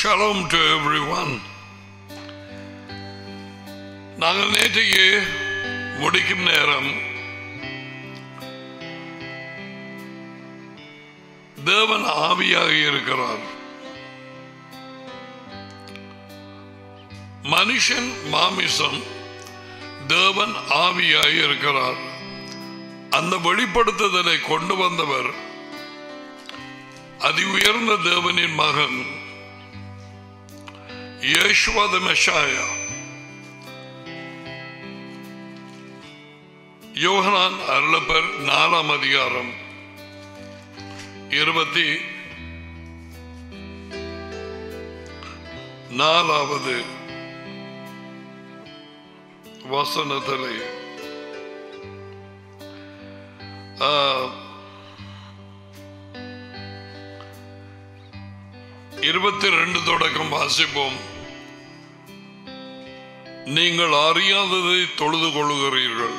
Shalom to everyone. நாங்கள் நேற்றைக்கு முடிக்கும் நேரம் தேவன் ஆவியாக இருக்கிறார் மனுஷன் மாமிசம் தேவன் ஆவியாக இருக்கிறார் அந்த வெளிப்படுத்துதலை கொண்டு வந்தவர் அதி உயர்ந்த தேவனின் மகன் யேசுவத மெஷாயா யோகனான் அருளப்பர் நாலாம் அதிகாரம் இருபத்தி நாலாவது வசனத்திலே ஆ, இருபத்தி ரெண்டு தொடக்கம் வாசிப்போம் நீங்கள் அறியாததை தொழுது கொள்ளுகிறீர்கள்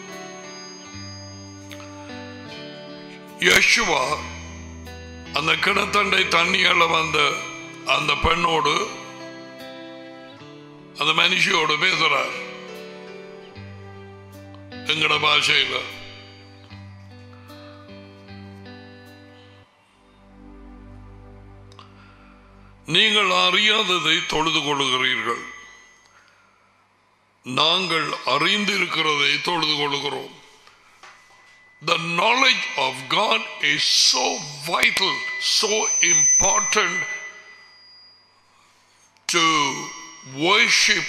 யேசுவா அந்த கிணத்தண்டை தண்ணியால வந்த அந்த பெண்ணோடு அந்த மனுஷியோடு பேசுறார் எங்கட பாஷையில நீங்கள் அறியாததை தொழுது கொள்ளுகிறீர்கள் நாங்கள் அறிந்திருக்கிறதை தொழுது கொள்கிறோம் The knowledge of God is so vital, so important to worship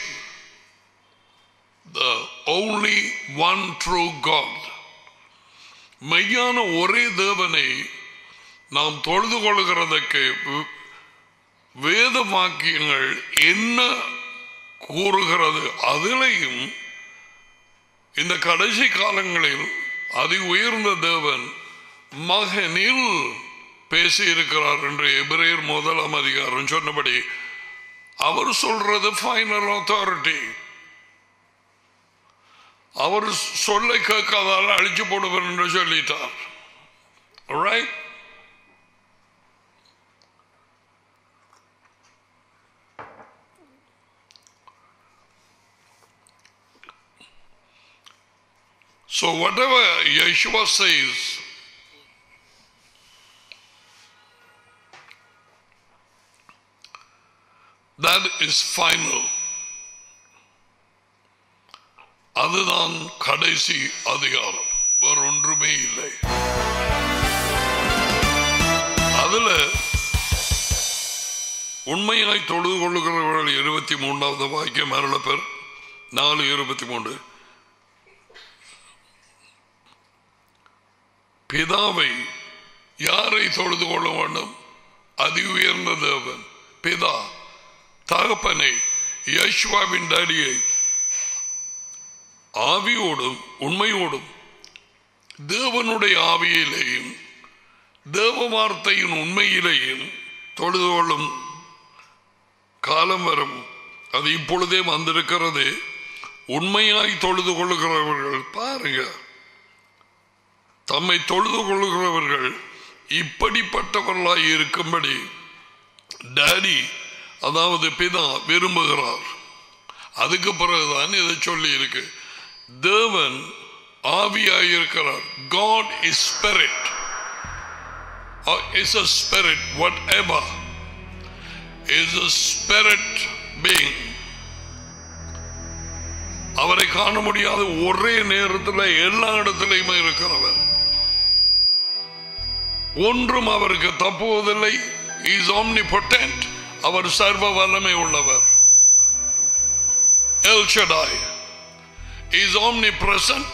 the only one true God. மெய்யான ஒரே தேவனை நாம் தொழுது கொள்கிறதற்கு வே- வேத வாக்கியங்கள் என்ன கூறுகிறது அதிலையும் இந்த கடைசி காலங்களில் அதி உயர்ந்த தேவன் மகனில் பேசியிருக்கிறார் என்று எபிரேயர் முதலாம் அதிகாரம் சொன்னபடி அவர் சொல்றது ஃபைனல் அத்தாரிட்டி அவர் சொல்லை கேட்காதால் அழிச்சு போடுவர் என்று சொல்லிட்டார் right So whatever Yeshua says, that is final. அதுதான் கடைசி அதிகாரம் வேற ஒன்றுமே இல்லை அதுல உண்மையாய் தொழுது கொள்ளுகிறவர்கள் இருபத்தி மூன்றாவது வாக்கியம் அருளப்பெர் நாலு இருபத்தி மூன்று பிதாவை யாரை தொழுது கொள்ள வேண்டும் அதி உயர்ந்த தேவன் பிதா தகப்பனை யஷ்வாவின் டடியை ஆவியோடும் உண்மையோடும் தேவனுடைய ஆவியிலேயும் தேவ வார்த்தையின் உண்மையிலேயும் தொழுது கொள்ளும் காலம் வரும் அது இப்பொழுதே வந்திருக்கிறது உண்மையாய் தொழுது கொள்ளுகிறவர்கள் பாருங்க தம்மை தொழுது கொள்ளுகிறவர்கள் இப்படிப்பட்டவர்களாய் இருக்கும்படி டாடி அதாவது பிதா விரும்புகிறார் அதுக்கு பிறகுதான் இதை சொல்லி இருக்கு தேவன் ஆவியாய் இருக்கிறார் God is spirit is a spirit whatever is a spirit being அவரை காண முடியாத ஒரே நேரத்தில் எல்லா இடத்திலையுமே இருக்கிறவர் ஒன்றும் அவருக்கு தப்புவதில்லை இஸ் omnipotent அவர் சர்வ வல்லமை உள்ளவர் எல் ஷடாய் இஸ் omnipresent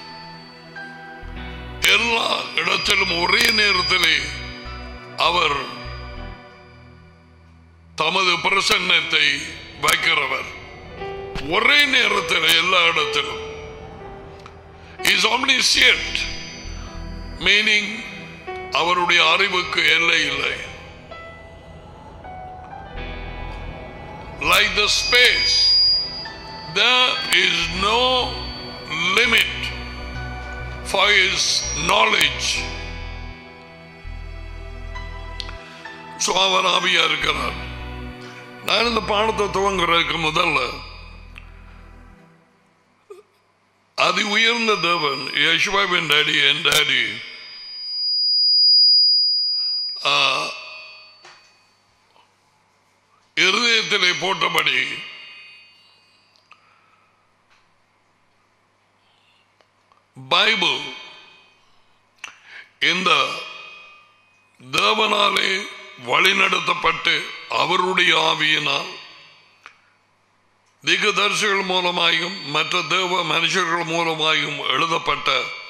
எல்லா இடத்திலும் ஒரே நேரத்திலே அவர் தமது பிரசன்னத்தை வைக்கிறவர் ஒரே நேரத்தில் எல்லா இடத்திலும் இஸ் omniscient மீனிங் அவருடைய அறிவுக்கு எல்லை இல்லை like the space there is no limit for his knowledge so அவர் ஆவியா இருக்கிறார் நான் இந்த பாடத்தை துவங்குறதுக்கு முதல்ல அதி உயர்ந்த தேவன் யசுவாவின் டாடி என் டாடி இருதயத்திலே போட்டபடி பைபிள் இந்த தேவனாலே வழிநடத்தப்பட்டு அவருடைய ஆவியினால் திகதர்சிகள் மூலமாயும் மற்ற தேவ மனுஷர்கள் மூலமாயும் எழுதப்பட்ட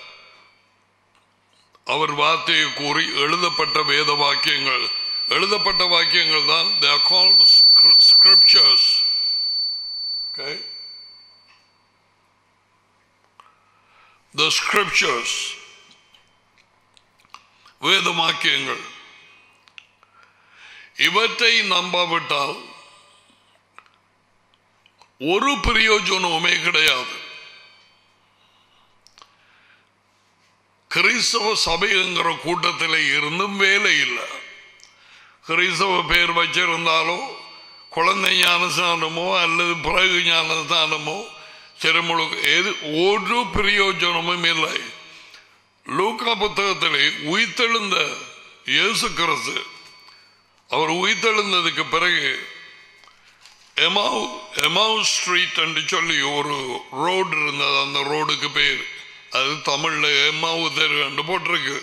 அவர் வார்த்தையை கூறி எழுதப்பட்ட வேத வாக்கியங்கள் எழுதப்பட்ட வாக்கியங்கள் தான் they are called scr- scriptures okay the scriptures வேத வாக்கியங்கள் இவற்றை நம்பாவிட்டால் ஒரு பிரயோஜனமுமே கிடையாது கிறிஸ்தவ சபைங்கிற கூட்டத்தில் இருந்தும் வேலை இல்லை கிறிஸ்தவ பேர் வச்சிருந்தாலோ குழந்தை ஞானஸ்தானமோ அல்லது பிறகு ஞானஸ்தானமோ திருமுழுக்கு எது ஒரு பிரயோஜனமும் இல்லை லூக்கா புத்தகத்திலே உயிர்த்தெழுந்த இயேசு கிறிஸ்து அவர் உயிர்த்தெழுந்ததுக்கு பிறகு எமாவ் எமாவ் ஸ்ட்ரீட் என்று சொல்லி ஒரு ரோடு இருந்தது அந்த ரோடுக்கு பேர் அது தமிழ்ல எம்மாவு தெரு என்று போட்டிருக்கு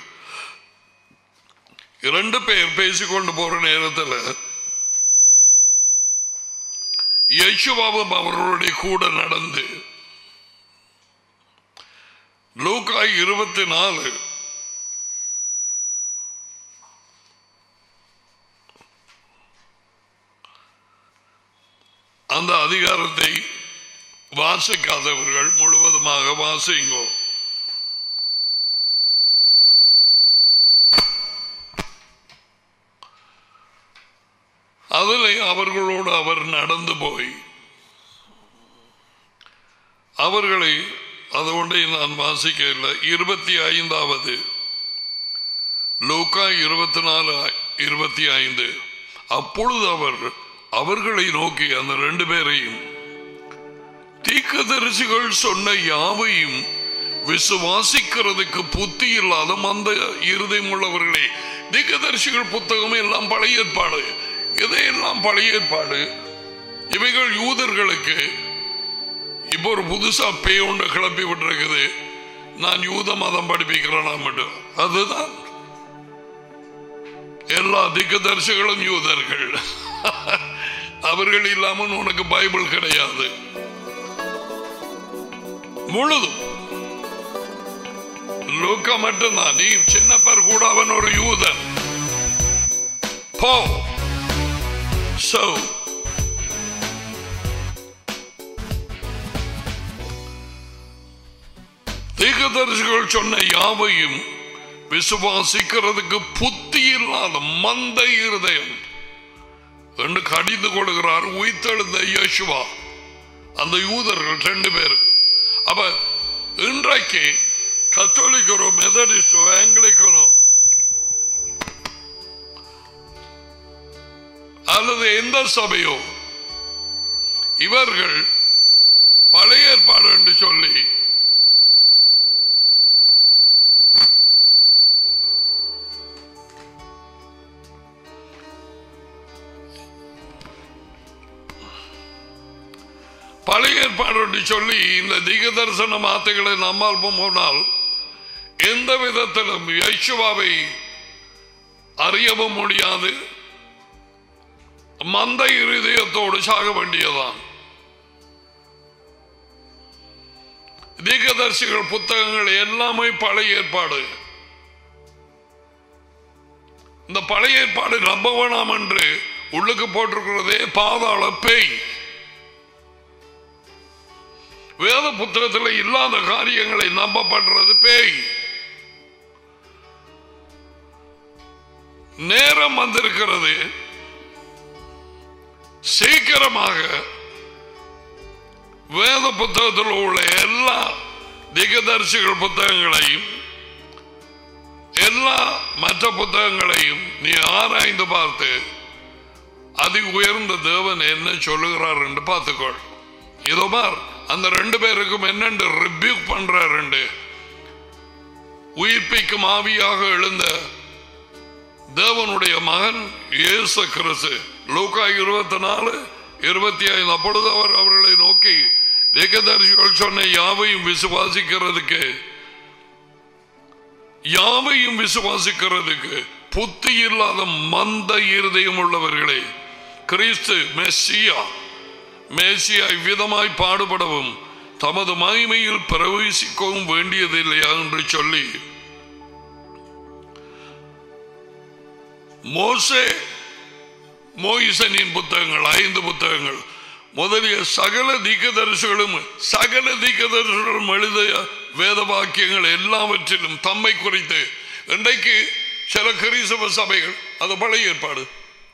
இரண்டு பேர் பேசிக்கொண்டு போற நேரத்தில் யேசுவாவும் அவர்களுடைய கூட நடந்து லூக்காய் இருபத்தி நாலு அந்த அதிகாரத்தை வாசிக்காதவர்கள் முழுவதுமாக வாசிங்கோ அதில் அவர்களோடு அவர் நடந்து போய் அவர்களை அதுகொண்டே நான் வாசிக்கவில்லை இருபத்தி ஐந்தாவது லூக்கா இருபத்தி நாலு இருபத்தி ஐந்து அப்பொழுது அவர் அவர்களை நோக்கி அந்த ரெண்டு பேரையும் தீக்கதரிசிகள் சொன்ன யாவையும் விசுவாசிக்கிறதுக்கு புத்தி இல்லாத மந்த இருதயம் உள்ளவர்களே தீக்கதரிசிகள் புத்தகம் எல்லாம் பழைய ஏற்பாடு இதையெல்லாம் பழைய ஏற்பாடு இவைகள் யூதர்களுக்கு இப்போ ஒரு புதுசா பேய் ஒன்று கிளப்பி விட்டுருக்குது நான் யூத மதம் படிப்பிக்கிறேன் மட்டும் அதுதான் எல்லா திக்கதரிசிகளும் யூதர்கள் அவர்கள் இல்லாமல் உனக்கு பைபிள் கிடையாது முழுதும் லூக்கா மட்டும்தான் நீ சின்னப்பர் கூட அவன் ஒரு யூதன் போ So, தீர்க்கதரிசிகள் சொன்ன யாவையும் விசுவாசிக்கிறதுக்கு புத்தி இல்லாத மந்த இருதயம் என்று கடிந்து கொடுக்கிறார் உயிர்த்தெழுந்த யேசுவா அந்த யூதர்கள் ரெண்டு பேருக்கு அப்ப இன்றைக்கு கத்தோலிக்கரோ மெதடிஸ்டோ ஆங்கிலிக்கனோ அல்லது எந்த சபையோ இவர்கள் பழைய ஏற்பாடு என்று சொல்லி பழைய ஏற்பாடு என்று சொல்லி இந்த திக தரிசன வார்த்தைகளை நம்மால் போனால் எந்த விதத்திலும் யேசுவாவை அறியவும் முடியாது மந்த இருதயத்தோடு சாக வேண்டியதான் தீகதர்சிகள் புத்தகங்கள் எல்லாமே பழைய ஏற்பாடு இந்த பழைய ஏற்பாடு நம்ப வேணாம் என்று உள்ளுக்கு போட்டிருக்கிறதே பாதாள பேய் வேத புத்தகத்தில் இல்லாத காரியங்களை நம்பப்படுறது பேய் நேரம் வந்திருக்கிறது சீக்கிரமாக வேத புத்தகத்தில் உள்ள எல்லா திகதரிசிகள் புத்தகங்களையும் எல்லா மற்ற புத்தகங்களையும் நீ ஆராய்ந்து பார்த்து அதி உயர்ந்த தேவன் என்ன சொல்லுகிறார் என்று பார்த்துக்கொள் இதோ பார் அந்த ரெண்டு பேருக்கும் என்னென்று ரிபியூக் பண்றாரு உயிர்ப்பிக்கும் ஆவியாக எழுந்த தேவனுடைய மகன் இயேசு கிறிஸ்து லூக்கா இருபத்தி நாலு இருபத்தி ஐந்து அப்பொழுது அவர் அவர்களை நோக்கி தேகதரிசிகள் சொன்ன யாவையும் விசுவாசிக்கிறதுக்கு யாவையும் விசுவாசிக்கிறதுக்கு புத்தி இல்லாத மந்த இருதயம் உள்ளவர்களே கிறிஸ்து மெஸ்ஸியா மேசியா இவ்விதமாய் பாடுபடவும் தமது மகிமையில் பிரவேசிக்கவும் வேண்டியதில்லையா என்று சொல்லி மோசே மோயிசனின் புத்தகங்கள் ஐந்து புத்தகங்கள் முதலிய சகல தீக்கதரிசிகளும் சகல தீக்கதரிசிகளும் எழுதிய வேத வாக்கியங்கள் எல்லாவற்றிலும் தம்மை குறித்து இன்றைக்கு சில கிறிஸ்தவ சபைகள் அது பழைய ஏற்பாடு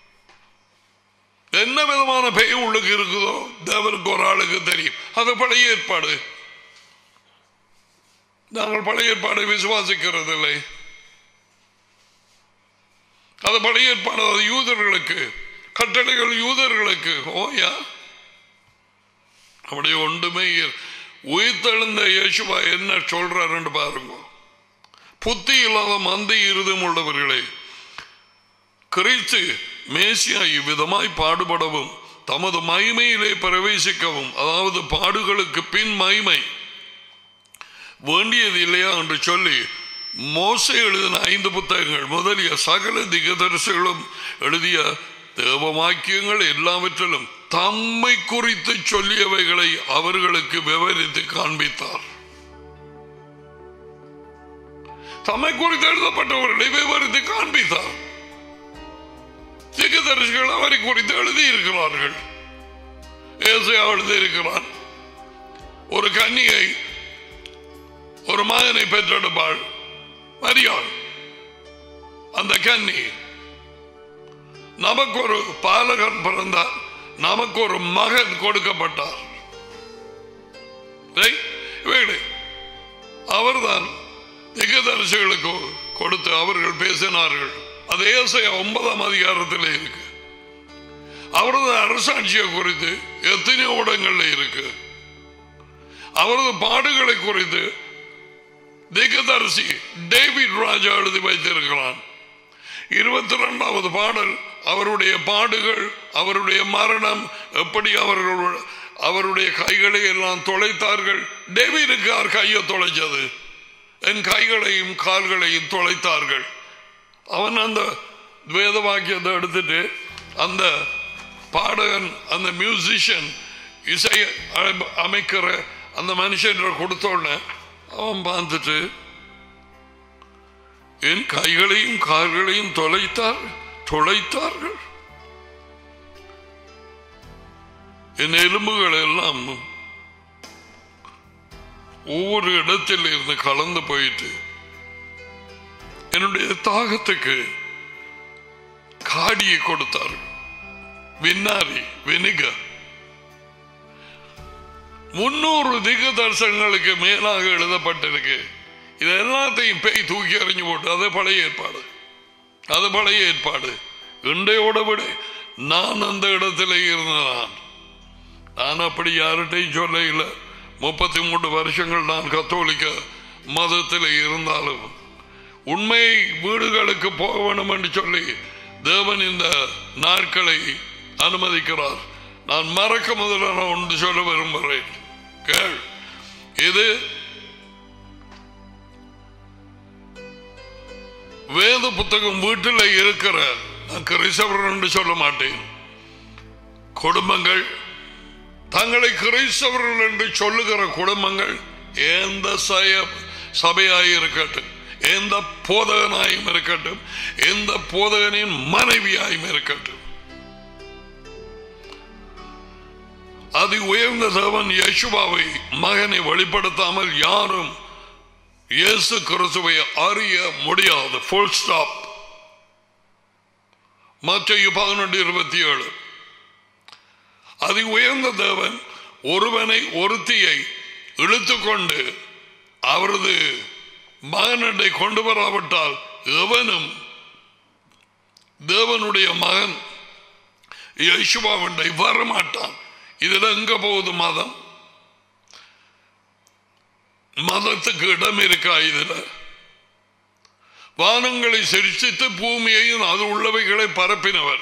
என்ன விதமான பெயர் உள்ளுக்கு இருக்குதோ தேவருக்கு ஒரு ஆளுக்கு தெரியும் அது பழைய ஏற்பாடு நாங்கள் பழைய ஏற்பாடை விசுவாசிக்கிறது இல்லை அது பழைய ஏற்பாடு அது யூதர்களுக்கு கட்டளைகள் யூதர்களுக்கு ஓயா அப்படி ஒன்றுமே இல்லை. உயிர்த்தெழுந்த இயேசுவா என்ன சொல்றாருன்னு பாருங்க புத்தி இல்லாத மந்தை இருதம் உள்ளவர்களே கிறிஸ்து மேசியா இவ்விதமாய் பாடுபடவும் தமது மகிமையிலே பிரவேசிக்கவும் அதாவது பாடுகளுக்கு பின் மகிமை வேண்டியது இல்லையா என்று சொல்லி மோசை எழுதின ஐந்து புத்தகங்கள் முதலிய சகல திகதரிசிகளும் எழுதிய தேவ வாக்கியங்கள் எல்லாவற்றிலும் தம்மை குறித்து சொல்லியவைகளை அவர்களுக்கு விவரித்து காண்பித்தார் தம்மை குறித்து எழுதப்பட்டவர்களை விவரித்து காண்பித்தார் திகதரிசிகள் அவரை குறித்து எழுதி இருக்கிறார்கள் ஏசையா எழுதியிருக்கிறான் ஒரு கன்னிகை ஒரு மகனை பெற்றெடுப்பாள் மரியாள் அந்த கன்னி நமக்கு ஒரு பாலகன் பிறந்தார் நமக்கு ஒரு மகன் கொடுக்கப்பட்டார் Right? இவைகளே, அவர்தான் திகதரிசிகளுக்கு கொடுத்து அவர்கள் பேசினார்கள் அது ஏசையா ஒன்பதாம் அதிகாரத்தில் இருக்கு அவரது அரசாட்சியை குறித்து எத்தனையோ இடங்கள்ல இருக்கு அவரது பாடுகளை குறித்து திகதரிசி டேவிட் ராஜா எழுதி வைத்திருக்கிறான் இருபத்தி ரெண்டாவது பாடல் அவருடைய பாடுகள் அவருடைய மரணம் எப்படி அவர்கள் அவருடைய கைகளை எல்லாம் தொலைத்தார்கள் டேவிடுக்கு யார் கையை தொலைச்சது என் கைகளையும் கால்களையும் தொலைத்தார்கள் அவன் அந்த வேத வாக்கியத்தை எடுத்துட்டு அந்த பாடகன் அந்த மியூசிஷியன் இசை அமை- அமைக்கிற அந்த மனுஷன் கொடுத்தோடனே அவன் பார்த்துட்டு என் கைகளையும் கால்களையும் தொலைத்தார் தொலைத்தார்கள் என் எலும்புகள் எல்லாம் ஒவ்வொரு இடத்தில் இருந்து கலந்து போயிட்டு என்னுடைய தாகத்துக்கு காடியை கொடுத்தார்கள் வின்னாரி வினிகர் முன்னூறு திக தரிசனங்களுக்கு மேலாக எழுதப்பட்டிருக்கு இது எல்லாத்தையும் பேய் தூக்கி எறிஞ்சு போட்டு அது பழைய ஏற்பாடு அது பழைய ஏற்பாடு இண்டையோட விட நான் அந்த இடத்துல இருந்தேன் நான் அப்படி யார்கிட்டையும் சொல்ல இல்லை முப்பத்தி மூன்று வருஷங்கள் நான் கத்தோலிக்க மதத்தில் இருந்தாலும் உண்மை வீடுகளுக்கு போக வேண்டும் என்று சொல்லி தேவன் இந்த நாட்களை அனுமதிக்கிறார் நான் மறக்க முதலான ஒன்று சொல்ல விரும்புகிறேன் கேள் இது வேத புத்தகம் வீட்டில் இருக்கிற நான் கிறிஸ்தவர் என்று சொல்ல மாட்டேன் குடும்பங்கள் தங்களை கிறிஸ்தவர்கள் என்று சொல்லுகிற குடும்பங்கள் எந்த சய சபையாய் இருக்கட்டும் எந்த போதகனாயும் இருக்கட்டும் எந்த போதகனின் மனைவியாயும் இருக்கட்டும் அது உயர்ந்த தேவன் யேசுவாவை மகனை வெளிப்படுத்தாமல் யாரும் இயேசு கிறிஸ்துவை அறிய முடியாது ஃபுல் ஸ்டாப் மத்திய பதினொன்று இருபத்தி ஏழு அதி உயர்ந்த தேவன் ஒருவனை ஒருத்தியை இழுத்துக்கொண்டு அவரது மகனண்டை கொண்டு வராவிட்டால் எவனும் தேவனுடைய மகன் யேசுவாவண்டை வரமாட்டான் இதுல எங்க போகுது மதம் மதத்துக்கு இடம் இருக்கா இதுல வானங்களை சிரிச்சித்து பூமியையும் அது உள்ளவைகளை பரப்பினவர்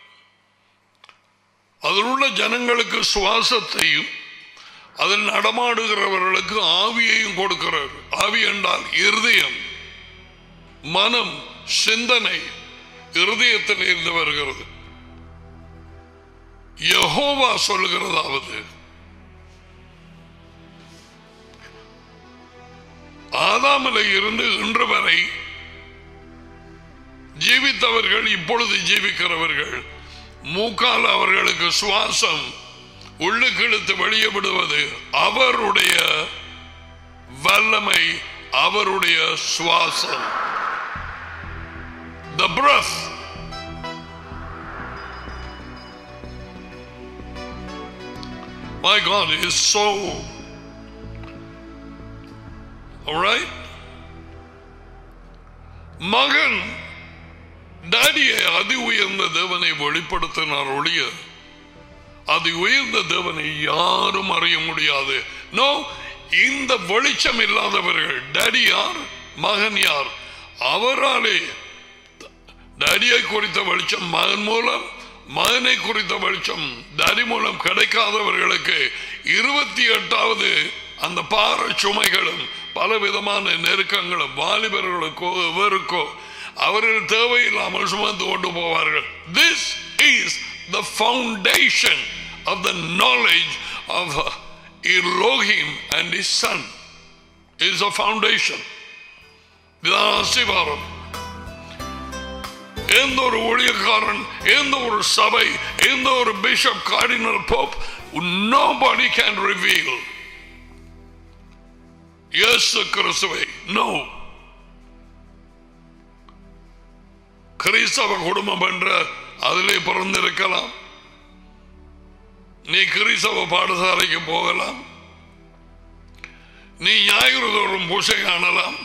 அதில் உள்ள ஜனங்களுக்கு சுவாசத்தையும் அதில் நடமாடுகிறவர்களுக்கு ஆவியையும் கொடுக்கிறார் ஆவி என்றால் இருதயம் மனம் சிந்தனை இருதயத்தில் இருந்து வருகிறது யெகோவா சொல்லுகிறதாவது ஆதாமில் இருந்து இன்று வரை ஜீவித்தவர்கள் இப்பொழுது ஜீவிக்கிறவர்கள் மூக்கால் அவர்களுக்கு சுவாசம் உள்ளுக்கு இழுத்து வெளியே விடுவது அவருடைய வல்லமை அவருடைய சுவாசம் the breath my God is so all right மகன் டாடியை அதி உயர்ந்த தேவனை வெளிப்படுத்தினார் ஒழிய அதி உயர்ந்த தேவனை யாரும் அறிய முடியாது நோ இந்த வெளிச்சம் இல்லாதவர்கள் டாடி யார் மகன் யார் அவராலே டாடியை குறித்த வெளிச்சம் மகன் மூலம் மகனை குறித்த வெளிச்சம் டாடி மூலம் கிடைக்காதவர்களுக்கு இருபத்தி எட்டாவது அந்த பாறை சுமைகளும் பல விதமான நெருக்கங்களும் வாலிபர்களுக்கோ எவருக்கோ அவர்கள் தேவையில்லாமல் சுமந்து கொண்டு போவார்கள் this is the foundation of the knowledge of Elohim and his son is a foundation. இதுதான் அஸ்திவாரம் எந்த ஒரு ஊழியக்காரன் எந்த ஒரு சபை எந்த ஒரு bishop cardinal pope nobody can reveal இயேசு கிறிஸ்துவை நோ கிறிஸ்தவ குடும்பம் என்ற அதிலே பிறந்திருக்கலாம் நீ கிறிஸ்தவ பாடசாலைக்கு போகலாம் நீ ஞாயிறு தோறும் பூசை காணலாம்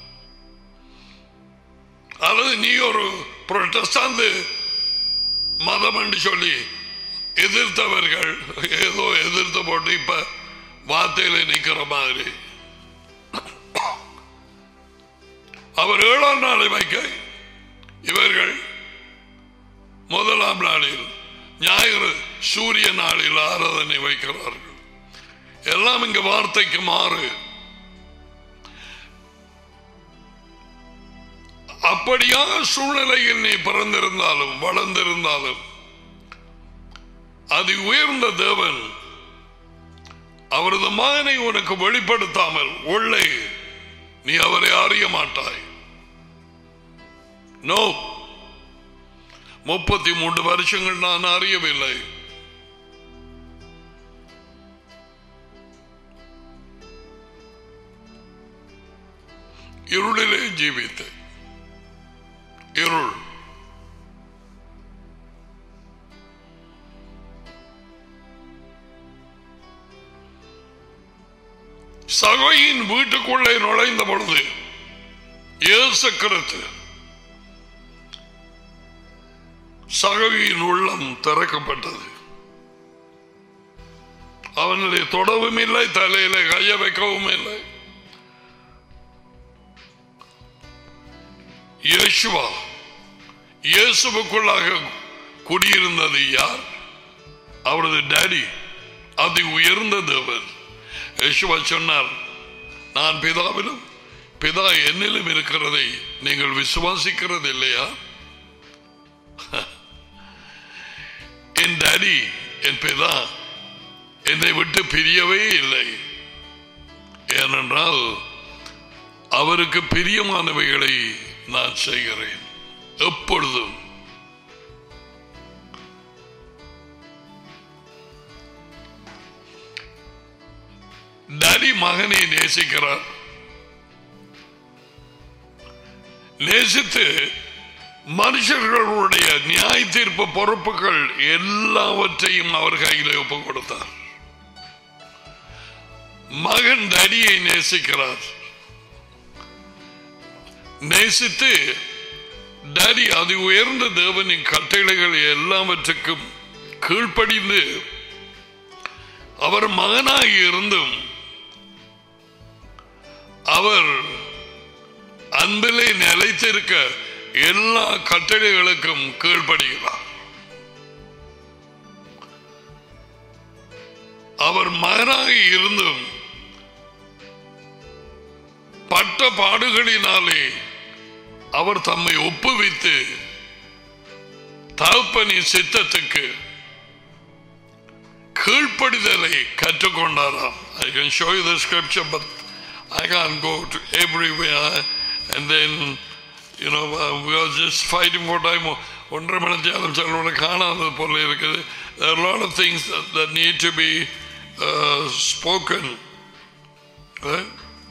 அல்லது நீ ஒரு புரட்டஸ்தாந்து மதம் என்று சொல்லி எதிர்த்தவர்கள் ஏதோ எதிர்த்து போட்டு இப்ப வார்த்தையில நிக்கிற மாதிரி அவர் ஏழாம் நாளை வைக்க இவர்கள் முதலாம் நாளில் ஞாயிறு சூரிய நாளில் ஆராதனை வைக்கிறார்கள் எல்லாம் இங்க வார்த்தைக்கு மாறு அப்படியான சூழ்நிலையில் நீ பிறந்திருந்தாலும் வளர்ந்திருந்தாலும் அது உயர்ந்த தேவன் அவரது மகனை உனக்கு வெளிப்படுத்தாமல் உள்ளே நீ அவரை அறிய மாட்டாய் நோ முப்பத்தி மூன்று வருஷங்கள் நான் அறியவில்லை இருளிலே ஜீவித்தேன் இருள் சகையின் வீட்டுக்குள்ளே நுழைந்த பொழுது இயேசு கிறிஸ்து சகையின் உள்ளம் திறக்கப்பட்டது அவனுடைய தொடவும் இல்லை தலையில கைய வைக்கவும் இல்லை இயேசுவா இயேசுவுக்குள்ளாக குடியிருந்தது யார் அவரது டாடி அதி உயர்ந்த தேவன் யேசுவா சொன்னார் நான் பிதாவிலும் பிதா என்னிலும் இருக்கிறதை நீங்கள் விசுவாசிக்கிறது இல்லையா என் டாடி என் பிதா என்னை விட்டு பிரியவே இல்லை ஏனென்றால் அவருக்கு பிரியமானவைகளை நான் செய்கிறேன் எப்பொழுதும் டாடி மகனை நேசிக்கிறார் நேசித்து மனுஷர்களுடைய நியாய தீர்ப்பு பொறுப்புகள் எல்லாவற்றையும் அவர் கையில் ஒப்பு கொடுத்தார் மகன் தடியை நேசிக்கிறார் நேசித்து டாடி அது உயர்ந்த தேவனின் கட்டளைகள் எல்லாவற்றுக்கும் கீழ்ப்படிந்து அவர் மகனாகி இருந்தும் அவர் அன்பிலே நிலைத்திருக்க எல்லா கட்டளைகளுக்கும் கீழ்ப்படுகிறார் அவர் மகனாக இருந்தும் பட்ட பாடுகளினாலே அவர் தம்மை ஒப்புவித்து தகப்பனி சித்தத்துக்கு கீழ்ப்படிதலை கற்றுக்கொண்டாராம் I can show you the scripture but I can go to everywhere and then you know we are just fighting for time ஒன்றரை மணி நேரம் செலவோட காணாதது போல இருக்குது there are a lot of things that, that need to be uh, spoken right?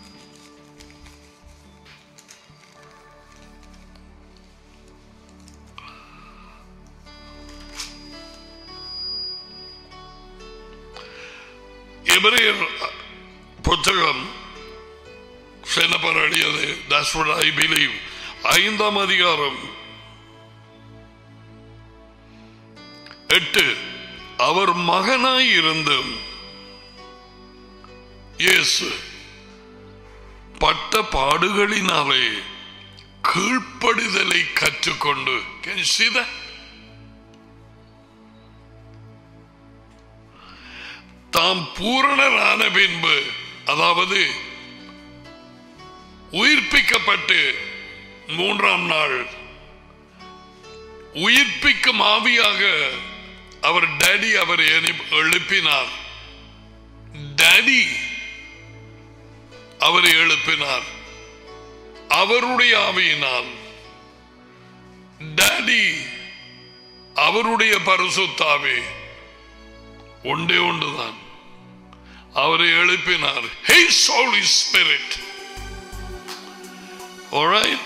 எபிரேயர் புத்தகம் சென்னப்பரடியது that's what I believe ஐந்தாம் அதிகாரம் எட்டு அவர் மகனாய் இருந்தும் இயேசு பட்ட பாடுகளினாலே கீழ்ப்படிதலை கற்றுக்கொண்டு Can you see that? தாம் பூரணரான பின்பு அதாவது உயிர்ப்பிக்கப்பட்டு மூன்றாம் நாள் உயிர்ப்பிக்கும் ஆவியாக அவர் டேடி அவரை எழுப்பி- எழுப்பினார் டேடி அவரை எழுப்பினார் அவருடைய ஆவியினால் டேடி அவருடைய பரிசுத்தாவே ஒன்றே ஒன்றுதான் அவரை எழுப்பினார் His Holy Spirit alright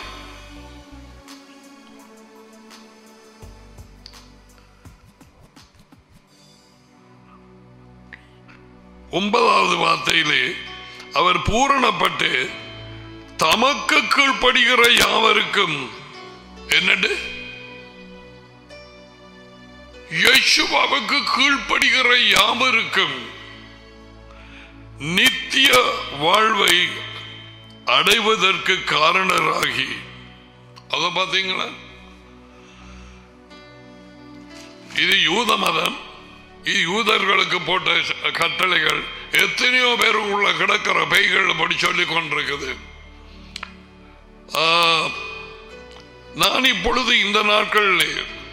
ஒன்பதாவது வார்த்தையிலே அவர் பூரணப்பட்டு தமக்கு கீழ்ப்படுகிற யாவருக்கும் என்னடு யேசுவாவுக்கு கீழ்ப்படுகிற யாவருக்கும் நித்திய வாழ்வை அடைவதற்கு காரணராகி அத பாத்தீங்களா இது யூத மதம் இது யூதர்களுக்கு போட்ட கட்டளைகள் எத்தனையோ பேர் உள்ள கிடக்கிற பைகள் அப்படி சொல்லிக் கொண்டிருக்குது ஆ, நான் இப்பொழுது இந்த நாட்களில்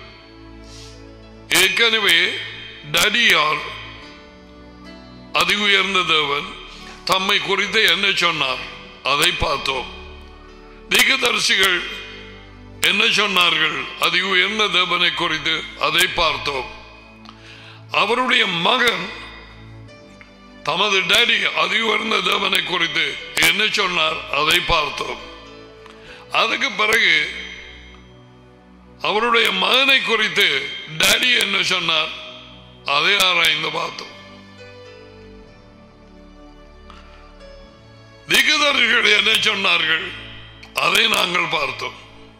ஏற்கனவே டடியார் அதி உயர்ந்த தேவன் தம்மை குறித்து என்ன சொன்னார் அதை பார்த்தோம் தீகதரிசிகள் என்ன சொன்னார்கள் அதி உயர்ந்த தேவனை குறித்து அதை பார்த்தோம் அவருடைய மகன் தமது டேடி அதி உயர்ந்த தேவனை குறித்து என்ன சொன்னார் அதை பார்த்தோம் அதுக்கு பிறகு அவருடைய மகனை குறித்து டேடி என்ன சொன்னார் அதை ஆராய்ந்து பார்த்தோம் திகதர்கள் என்ன சொன்னார்கள் அதை நாங்கள் பார்த்தோம்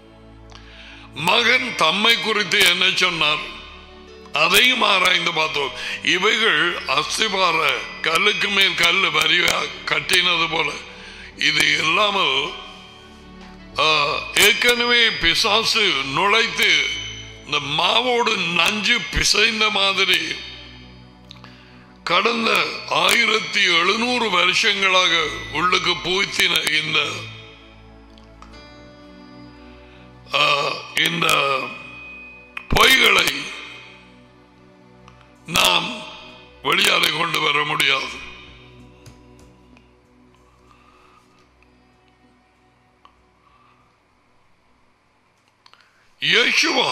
மகன் தம்மை குறித்து என்ன சொன்னார் அதையும் ஆராய்ந்து பார்த்தோம் இவைகள் அஸ்திபார கல்லுக்கு மேல் கல் வரியா கட்டினது போல இது இல்லாமல் ஆ, ஏற்கனவே பிசாசு நுழைத்து இந்த மாவோடு நஞ்சு பிசைந்த மாதிரி கடந்த ஆயிரத்தி எழுநூறு வருஷங்களாக உள்ளுக்கு பூத்தின இந்த ஆ, இந்த பொய்களை நாம் வெளியாலே கொண்டு வர முடியாது யேசுவா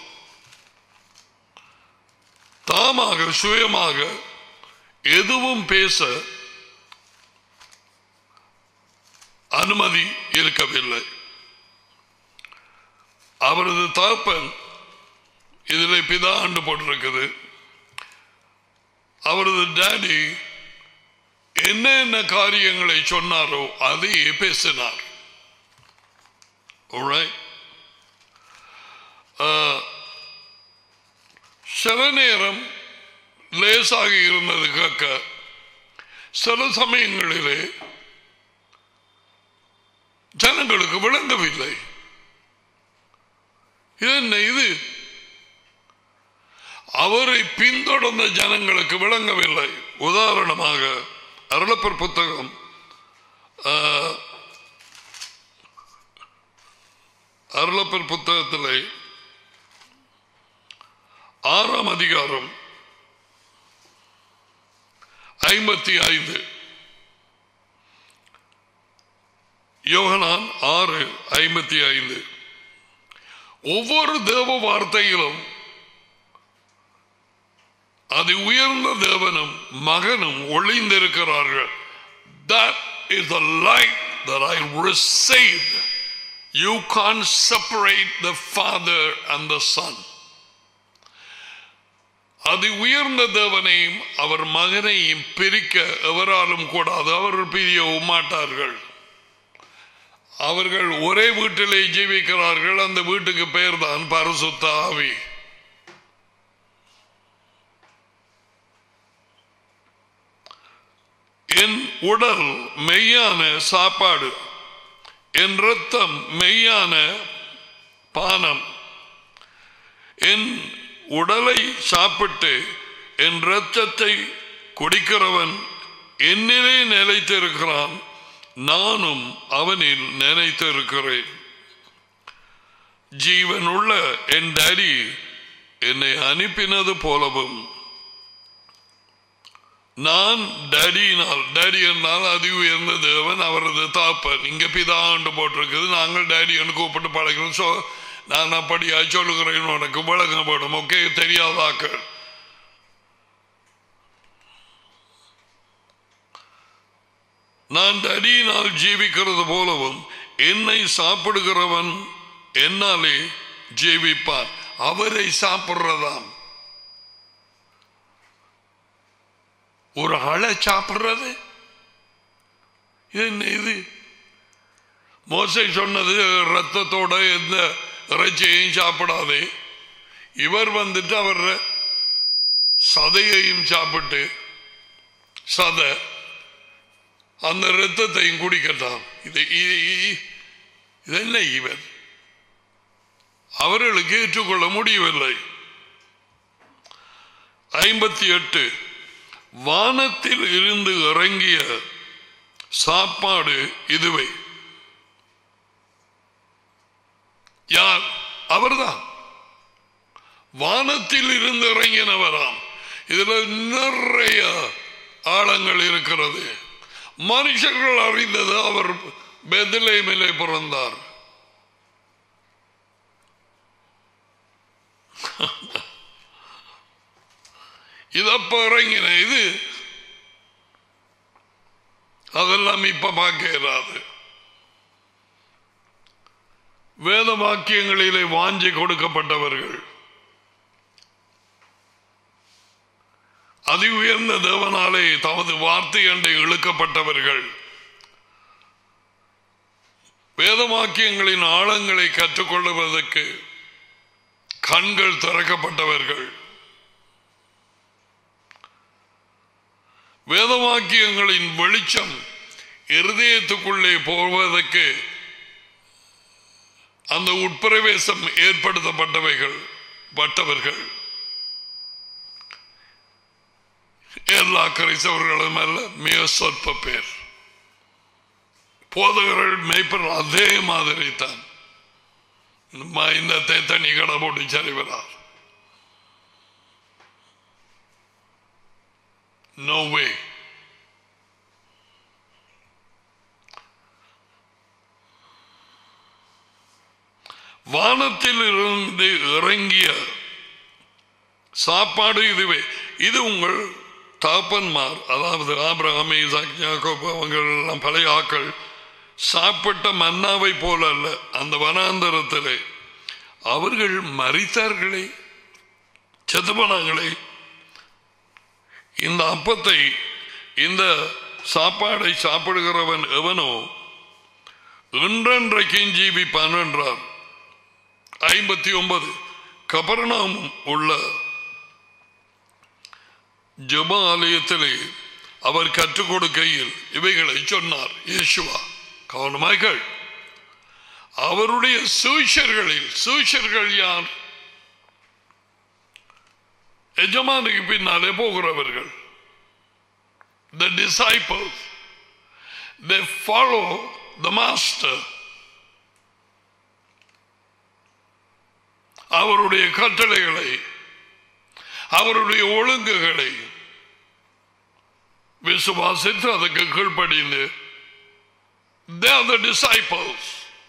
தாமாக சுயமாக எதுவும் பேச அனுமதி இருக்கவில்லை அவரது தகப்பன் இதில் பிதா ஆண்டு போட்டிருக்குது அவரது டேடி என்ன என்ன காரியங்களை சொன்னாரோ அதையே பேசினார் Alright? ஆ, சில நேரம் லேசாக இருந்தது கேட்க சில சமயங்களிலே ஜனங்களுக்கு விளங்கவில்லை இது என்ன இது அவரை பின்தொடர்ந்த ஜனங்களுக்கு விளங்கவில்லை உதாரணமாக அருளப்பர் புத்தகம் ஆஹ், அருளப்பர் புத்தகத்திலே ஆறாம் அதிகாரம் ஐம்பத்தி ஐந்து யோகனான் ஆறு ஐம்பத்தி ஐந்து ஒவ்வொரு தேவ வார்த்தையிலும் அது உயர்ந்த தேவனும் மகனும் ஒளிந்திருக்கிறார்கள் that is the light that I received you can't separate the father and the son அது உயர்ந்த தேவனையும் அவர் மகனையும் பிரிக்க எவராலும் கூடாது அவர்கள் பிரியவும் மாட்டார்கள் அவர்கள் ஒரே வீட்டிலே ஜீவிக்கிறார்கள் அந்த வீட்டுக்கு பெயர் தான் பரிசுத்த ஆவி என் உடல் மெய்யான சாப்பாடு என் ரத்தம் மெய்யான பானம் என் உடலை சாப்பிட்டு என் இரத்தத்தை குடிக்கிறவன் என்னிலே நிலைத்திருக்கிறான் நானும் அவனில் நினைத்திருக்கிறேன் ஜீவனுள்ள என் டாடி என்னை அனுப்பினது போலவும் நான் டேடியினால் டேடி என்றால் அதி உயர்ந்த தேவன் அவரது தாப்பன் இங்க பிதாண்டு போட்டிருக்குது நாங்கள் டேடி என்று கூப்பிட்டு பழகிறோம் சோ நான் அப்படியா சொல்லுகிறேன் உனக்கு விளங்கப்படும் ஓகே தெரியாதாக்கள் நான் தடியினால் ஜீவிக்கிறது போலவும் என்னை சாப்பிடுகிறவன் என்னாலே ஜீவிப்பான் அவரை சாப்பிடுறதாம் ஒரு ஆளை சாப்பிடுறது இது என்ன இது மோசை சொன்னது ரத்தத்தோட எந்த இறைச்சியையும் சாப்பிடாதே இவர் வந்துட்டு அவர் சதையையும் சாப்பிட்டு சதை அந்த ரத்தத்தையும் குடிக்கட்டாம் இது இது- இது- இது என்ன இவர் அவர்களுக்கு ஏற்றுக்கொள்ள முடியவில்லை ஐம்பத்தி எட்டு வானத்தில் இருந்து இறங்கிய சாப்பாடு இதுவே யார் அவர்தான் வானத்தில் இருந்து இறங்கினவராம் இதுல நிறைய ஆழங்கள் இருக்கிறது மனுஷர்கள் அறிந்தது அவர் பெதலேமிலே பிறந்தார் இதப்ப இறங்கின இது அதெல்லாம் இப்ப பார்க்க இயலாது வேத வாக்கியங்களிலே வாஞ்சி கொடுக்கப்பட்டவர்கள் அதி உயர்ந்த தேவனாலே தமது வார்த்தை அண்டை இழுக்கப்பட்டவர்கள் வேத வாக்கியங்களின் ஆழங்களை கற்றுக்கொள்வதற்கு கண்கள் திறக்கப்பட்டவர்கள் வேதவாக்கியங்களின் வெளிச்சம் இருதயத்துக்குள்ளே போவதற்கு அந்த உட்பிரவேசம் ஏற்படுத்தப்பட்டவைகள் பட்டவர்கள் எல்லா கிறிஸ்தவர்களும் அல்ல மிக சொற்ப பேர் போதகர்கள் மெய்ப்பர் அதே மாதிரி தான் இந்த தண்ணி கடை போட்டு சரிவரார் No way. வானத்தில் இருந்து இறங்கிய சாப்பாடு இதுவே இது உங்கள் தாப்பன்மார் அதாவது ஆபிரகாம் ஈசாக் யாக்கோபு அவங்க எல்லாம் பழைய ஆக்கள் சாப்பிட்ட மன்னாவை போல அல்ல அந்த வனாந்தரத்திலே அவர்கள் மறித்தார்களே செத்துப்பனாங்களே இந்த அப்பத்தை இந்த சாப்பாடை சாப்பிடுகிறவன் எவனோ இன்றன்றைக்கும் ஜீவிப்பான் என்றார் ஐம்பத்தி ஒன்பது கபர்ணாம் உள்ள ஜெப ஆலயத்திலே அவர் கற்றுக் கொடுக்கையில் இவைகளை சொன்னார் இயேசுவா கவனமாய்கள் அவருடைய சூஷர்களில் சூஷர்கள் யார் எஜமானுக்கு பின்னாலே போகிறவர்கள் the disciples they follow the master அவருடைய கட்டளைகளை அவருடைய ஒழுங்குகளை விசுவாசித்து அதுக்கு கீழ்ப்படிந்து they are the disciples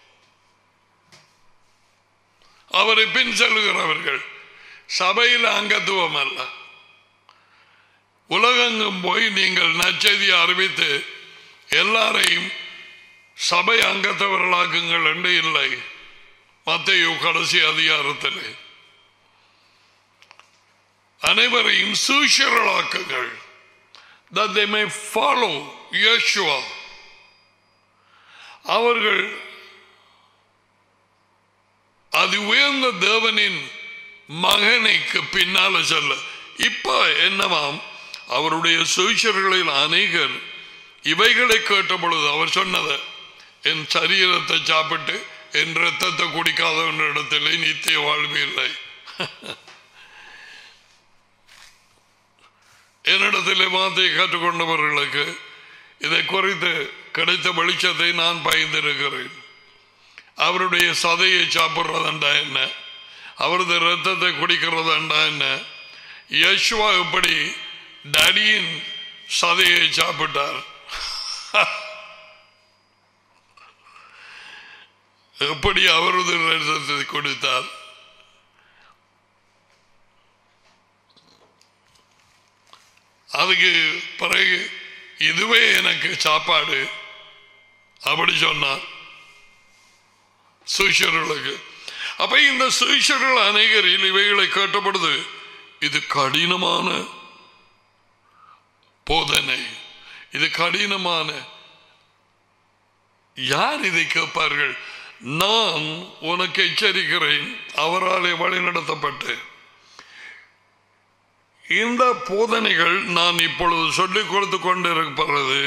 அவரை பின் செல்கிறவர்கள் சபையில் அங்கத்துவம் அல்ல உலகெங்கும் போய் நீங்கள் நச்செய்தி அறிவித்து எல்லாரையும் சபை அங்கத்தவர்களாக்குங்கள் என்று இல்லை மத்தையோ கடைசி அதிகாரத்தில் அனைவரையும் சூஷர்களாக்குங்கள் that they may follow Yeshua அவர்கள் அது உயர்ந்த தேவனின் மகனைக்கு பின்னால செல்ல இப்ப என்னவாம் அவருடைய சுவிசர்களில் அநேகர் இவைகளை கேட்ட பொழுது அவர் சொன்னது என் சரீரத்தை சாப்பிட்டு என் ரத்தத்தை குடிக்காதவன் இடத்திலே நித்திய வாழ்வு இல்லை என்னிடத்திலே வார்த்தையை கற்றுக்கொண்டவர்களுக்கு இதை குறித்து கிடைத்த வெளிச்சத்தை நான் பயந்திருக்கிறேன் அவருடைய சதையை சாப்பிட்றதுண்டா என்ன அவரது ரத்தத்தை குடிக்கிறதுண்டா என்ன யஷ்வா எப்படி டடியின் சதையை சாப்பிட்டார் எப்படி அவரது ரத்தத்தை கொடுத்தார் அதுக்கு பிறகு இதுவே எனக்கு சாப்பாடு அப்படி சொன்னார் சுஷர்களுக்கு அப்ப இந்த சுஷர்கள் அநேகரில் இவைகளை கேட்டபொழுது இது கடினமான போதனை இது கடினமான யார் இதை கேட்பார்கள் நான் உனக்கு எச்சரிக்கிறேன் அவராலே வழிநடத்தப்பட்டு இந்த போதனைகள் நான் இப்பொழுது சொல்லிக் கொடுத்து கொண்டிருப்பது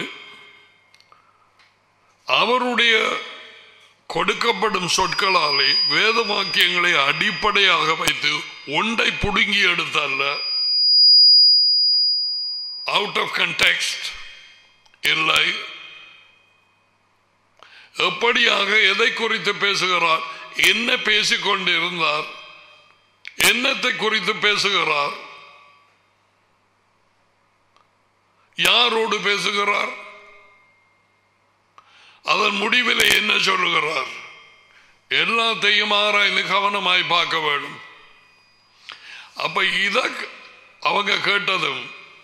அவருடைய கொடுக்கப்படும் சொற்களாலே வேத வாக்கியங்களை அடிப்படையாக வைத்து ஒன்றை புடுங்கி எடுத்தல்ல அவுட் ஆஃப் கண்டெக்ஸ்ட் இல்லை எப்படியாக எதை குறித்து பேசுகிறார் என்ன பேசிக் கொண்டிருந்தார் என்னத்தை குறித்து பேசுகிறார் யாரோடு பேசுகிறார் அதன் முடிவில் என்ன சொல்லுகிறார் எல்லாத்தையும் ஆராய்ந்து கவனமாய் பார்க்க வேண்டும் அப்ப இத அவங்க கேட்டதும்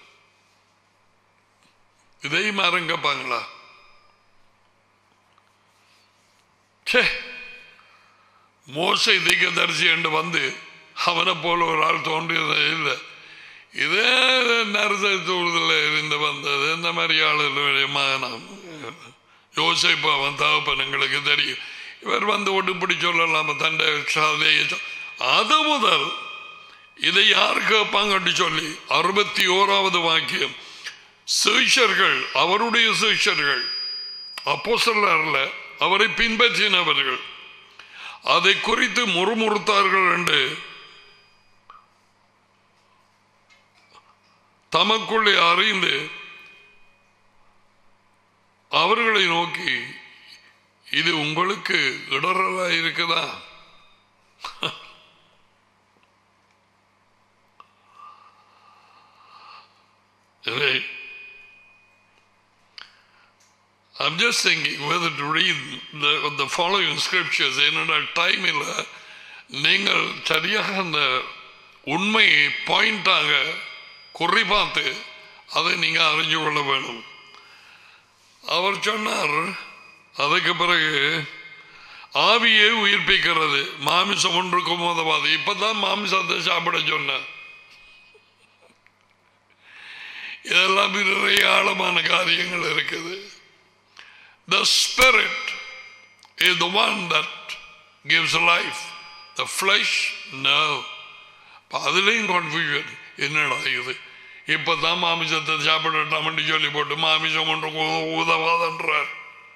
இதையும் யாரும் கேட்பாங்களா மோசை தீர்க்கதரிசி என்று வந்து அவனை போல ஒரு ஆள் தோன்றியது இல்லை இதே நரசூழல இருந்து வந்தது இந்த மாதிரி ஆளுடைய மகனம் யோசிப்பு அவன் தகப்பன் எங்களுக்கு தெரியும் இவர் வந்து ஒட்டுப்படி சொல்லலாம் தண்டை சாதையை அது முதல் இதை யார் கேட்பாங்கன்னு சொல்லி அறுபத்தி ஓராவது வாக்கியம் சீஷர்கள் அவருடைய சீஷர்கள் அப்போ சொல்லல அவரை பின்பற்றினவர்கள் அதை குறித்து முறுமுறுத்தார்கள் என்று தமக்குள்ளே அறிந்து அவர்களை நோக்கி இது உங்களுக்கு இடரலா இருக்குதா Right. I'm just thinking whether to read the, the following scriptures என்னோட டைமில் நீங்கள் சரியாக அந்த உண்மையை பாயிண்டாக குறி பார்த்து அதை நீங்கள் அறிஞ்சு கொள்ள வேணும் அவர் சொன்னார் அதுக்கு பிறகு ஆவியை உயிர்ப்பிக்கிறது மாமிசம் ஒன்றுக்கும் உதவாது இப்பதான் மாமிசத்தை சாப்பிட சொன்னார் இதெல்லாம் நிறைய ஆழமான காரியங்கள் இருக்குது The spirit is the one that gives life. The flesh, no. அதுலேயும் கன்ஃபியூஷன் என்னடா இது இப்பதான் மாமிசத்தை சாப்பிடட்டாம்னு சொல்லி போட்டு மாமிசம் ஒன்று ஊ- உதவாதன்றார்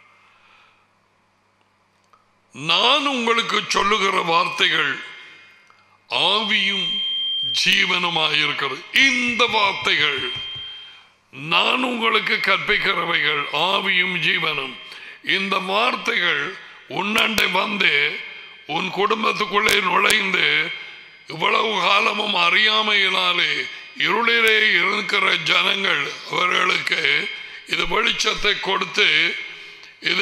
நான் உங்களுக்கு சொல்லுகிற வார்த்தைகள் ஆவியும் ஜீவனுமாயிருக்கிறது இந்த வார்த்தைகள் நான் உங்களுக்கு கற்பிக்கிறவைகள் ஆவியும் ஜீவனும் இந்த வார்த்தைகள் உன்னண்டை வந்து உன் குடும்பத்துக்குள்ளே நுழைந்து இவ்வளவு காலமும் அறியாமையினாலே இருளிலே இருக்கிற ஜனங்கள் அவர்களுக்கு இது வெளிச்சத்தை கொடுத்து இது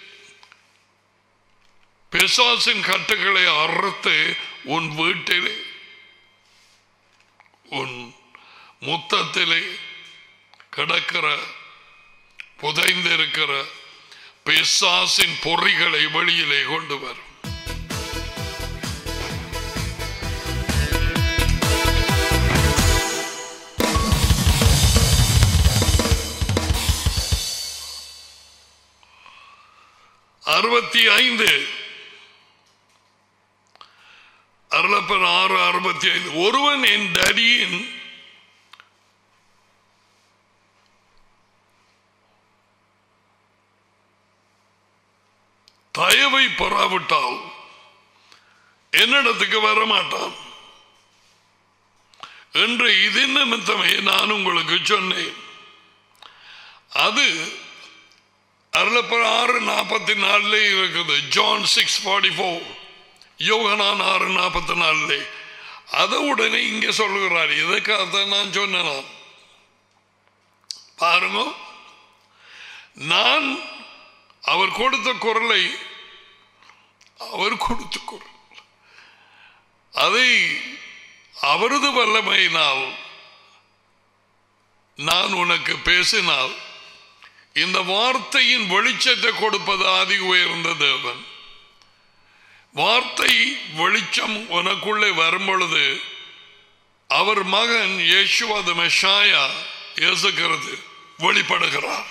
பிசாசின் கட்டுகளை அறுத்து உன் வீட்டிலே உன் முத்தத்திலே கிடக்கிற புதைந்திருக்கிற பிசாசின் பொறிகளை வெளியிலே கொண்டு வரும் அறுபத்தி ஐந்து அருளப்பன் ஆறு அறுபத்தி ஐந்து ஒருவன் என் டடியின் தயவை பெறாவிட்டால் என்னிடத்துக்கு வரமாட்டான் என்று இது நிமித்தமே நான் உங்களுக்கு சொன்னேன் அது அருளப்பர் ஆறு நாற்பத்தி நாலுல இருக்குது ஜான் சிக்ஸ் ஃபார்ட்டி ஃபோர் யோகனான் ஆறு நாற்பத்தி நாலுல அதை உடனே இங்க சொல்லுகிறார் இதுக்காக நான் சொன்னேன் பாருங்க நான் அவர் கொடுத்த குரலை அவர் கொடுத்த குரல் அதை அவரது வல்லமையினால் நான் உனக்கு பேசினால் இந்த வார்த்தையின் வெளிச்சத்தை கொடுப்பது ஆதி உயர்ந்த தேவன் வார்த்தை வெளிச்சம் உனக்குள்ளே வரும் பொழுது அவர் மகன் யேசுவது மெஷாயா இயேசுகிறது வெளிப்படுகிறார்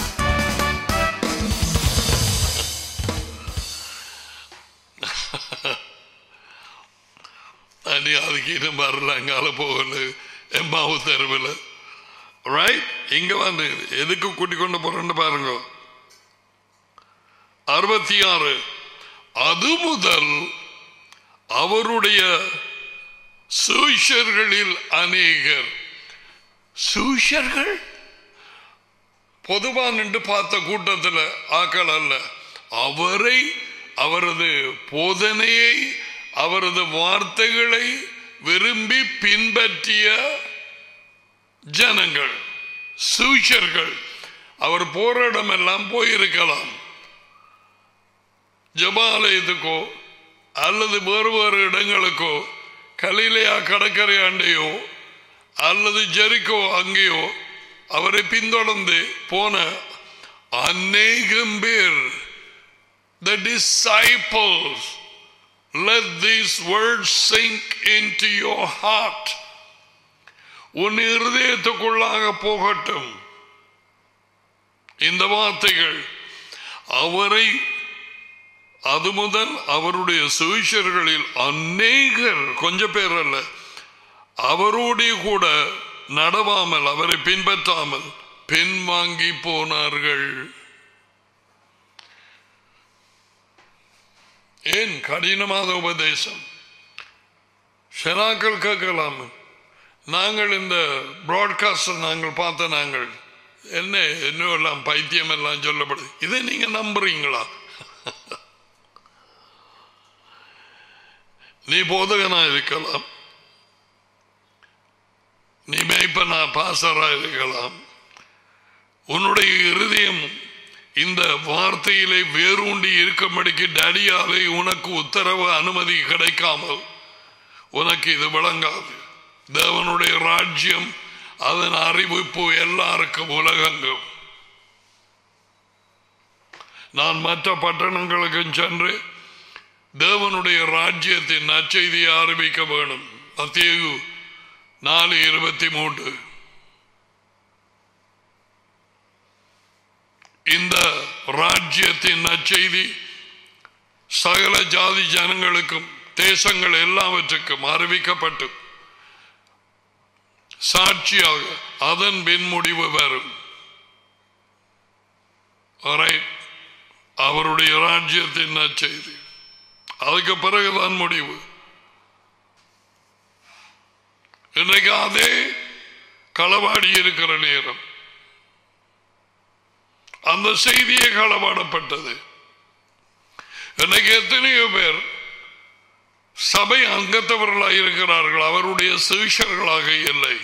அனி அதுக்கு இன்னும் வரல அங்கால போகல எம்மாவு தெருவில் ரைட் இங்க வந்து எதுக்கு கூட்டிக் கொண்டு போறேன்னு பாருங்க அறுபத்தி ஆறு அது முதல் அவருடைய சூஷர்களில் அநேகர் சூஷர்கள் பொதுவா நின்று பார்த்த கூட்டத்தில் ஆக்கள் அல்ல அவரை அவரது போதனையை அவரது வார்த்தைகளை விரும்பி பின்பற்றிய ஜனங்கள் சூஷர்கள் அவர் போற இடமெல்லாம் போயிருக்கலாம் ஜபாலயத்துக்கோ அல்லது வேறு வேறு இடங்களுக்கோ கலிலையா கடற்கரை அண்டையோ அல்லது ஜெரிக்கோ அங்கேயோ அவரை பின்தொடர்ந்து போன அநேகம் பேர் the disciples let these words sink into your heart உன் இருதயத்துக்குள்ளாக போகட்டும் இந்த வார்த்தைகள் அவரை அது முதல் அவருடைய சுவிஷர்களில் அநேகர் கொஞ்ச பேர் அல்ல அவரோடைய கூட நடவாமல் அவரை பின்பற்றாமல் பின்வாங்கி போனார்கள் ஏன் கடினமான உபதேசம் ஷெனாக்கள் கேட்கலாம் நாங்கள் இந்த பிராட்காஸ்ட் நாங்கள் பார்த்த நாங்கள் என்ன என்ன எல்லாம் பைத்தியம் எல்லாம் சொல்லப்படுது இதை நீங்க நம்புறீங்களா நீ போதகனா இருக்கலாம் நீ மேய்ப்பனா பாசரா இருக்கலாம் உன்னுடைய இருதயம் இந்த வார்த்தையிலே வேரூண்டி இருக்கும்படிக்கு டடியாலே உனக்கு உத்தரவு அனுமதி கிடைக்காமல் உனக்கு இது விளங்காது தேவனுடைய ராஜ்யம் அதன் அறிவிப்பு எல்லாருக்கும் உலகங்கும் நான் மற்ற பட்டணங்களுக்கும் சென்று தேவனுடைய ராஜ்யத்தின் நற்செய்தியை ஆரம்பிக்க வேணும் மத்திய நாலு இருபத்தி மூன்று இந்த ராஜ்யத்தின் நற்செய்தி சகல ஜாதி ஜனங்களுக்கும் தேசங்கள் எல்லாவற்றுக்கும் அறிவிக்கப்பட்டு சாட்சியாக அதன் பின் முடிவு வரும் Alright. அவருடைய ராஜ்யத்தின் நற்செய்தி அதுக்கு பிறகுதான் முடிவு இன்றைக்கு அதே களவாடி இருக்கிற நேரம் அந்த செய்தியே களவாடப்பட்டது இன்னைக்கு எத்தனையோ பேர் சபை அங்கத்தவர்களாக இருக்கிறார்கள் அவருடைய சிஷர்களாக இல்லை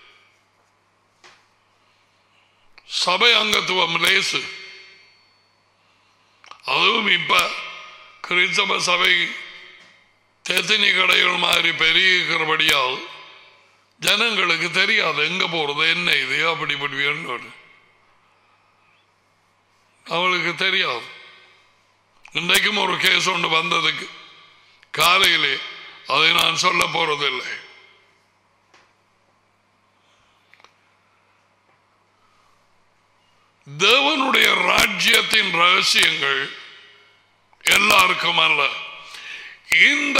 சபை அங்கத்துவம் லேசு அதுவும் இப்ப கிறிஸ்தவ சபை தேத்தினி கடைகள் மாதிரி பெருகிறபடியால் ஜனங்களுக்கு தெரியாது எங்க போறது என்ன இது அப்படி இப்படி என்று அவளுக்கு தெரியாது இன்றைக்கும் ஒரு கேஸ் ஒன்று வந்ததுக்கு காலையிலே அதை நான் சொல்ல போறதில்லை தேவனுடைய ராஜ்யத்தின் ரகசியங்கள் எல்லாருக்கும் அல்ல இந்த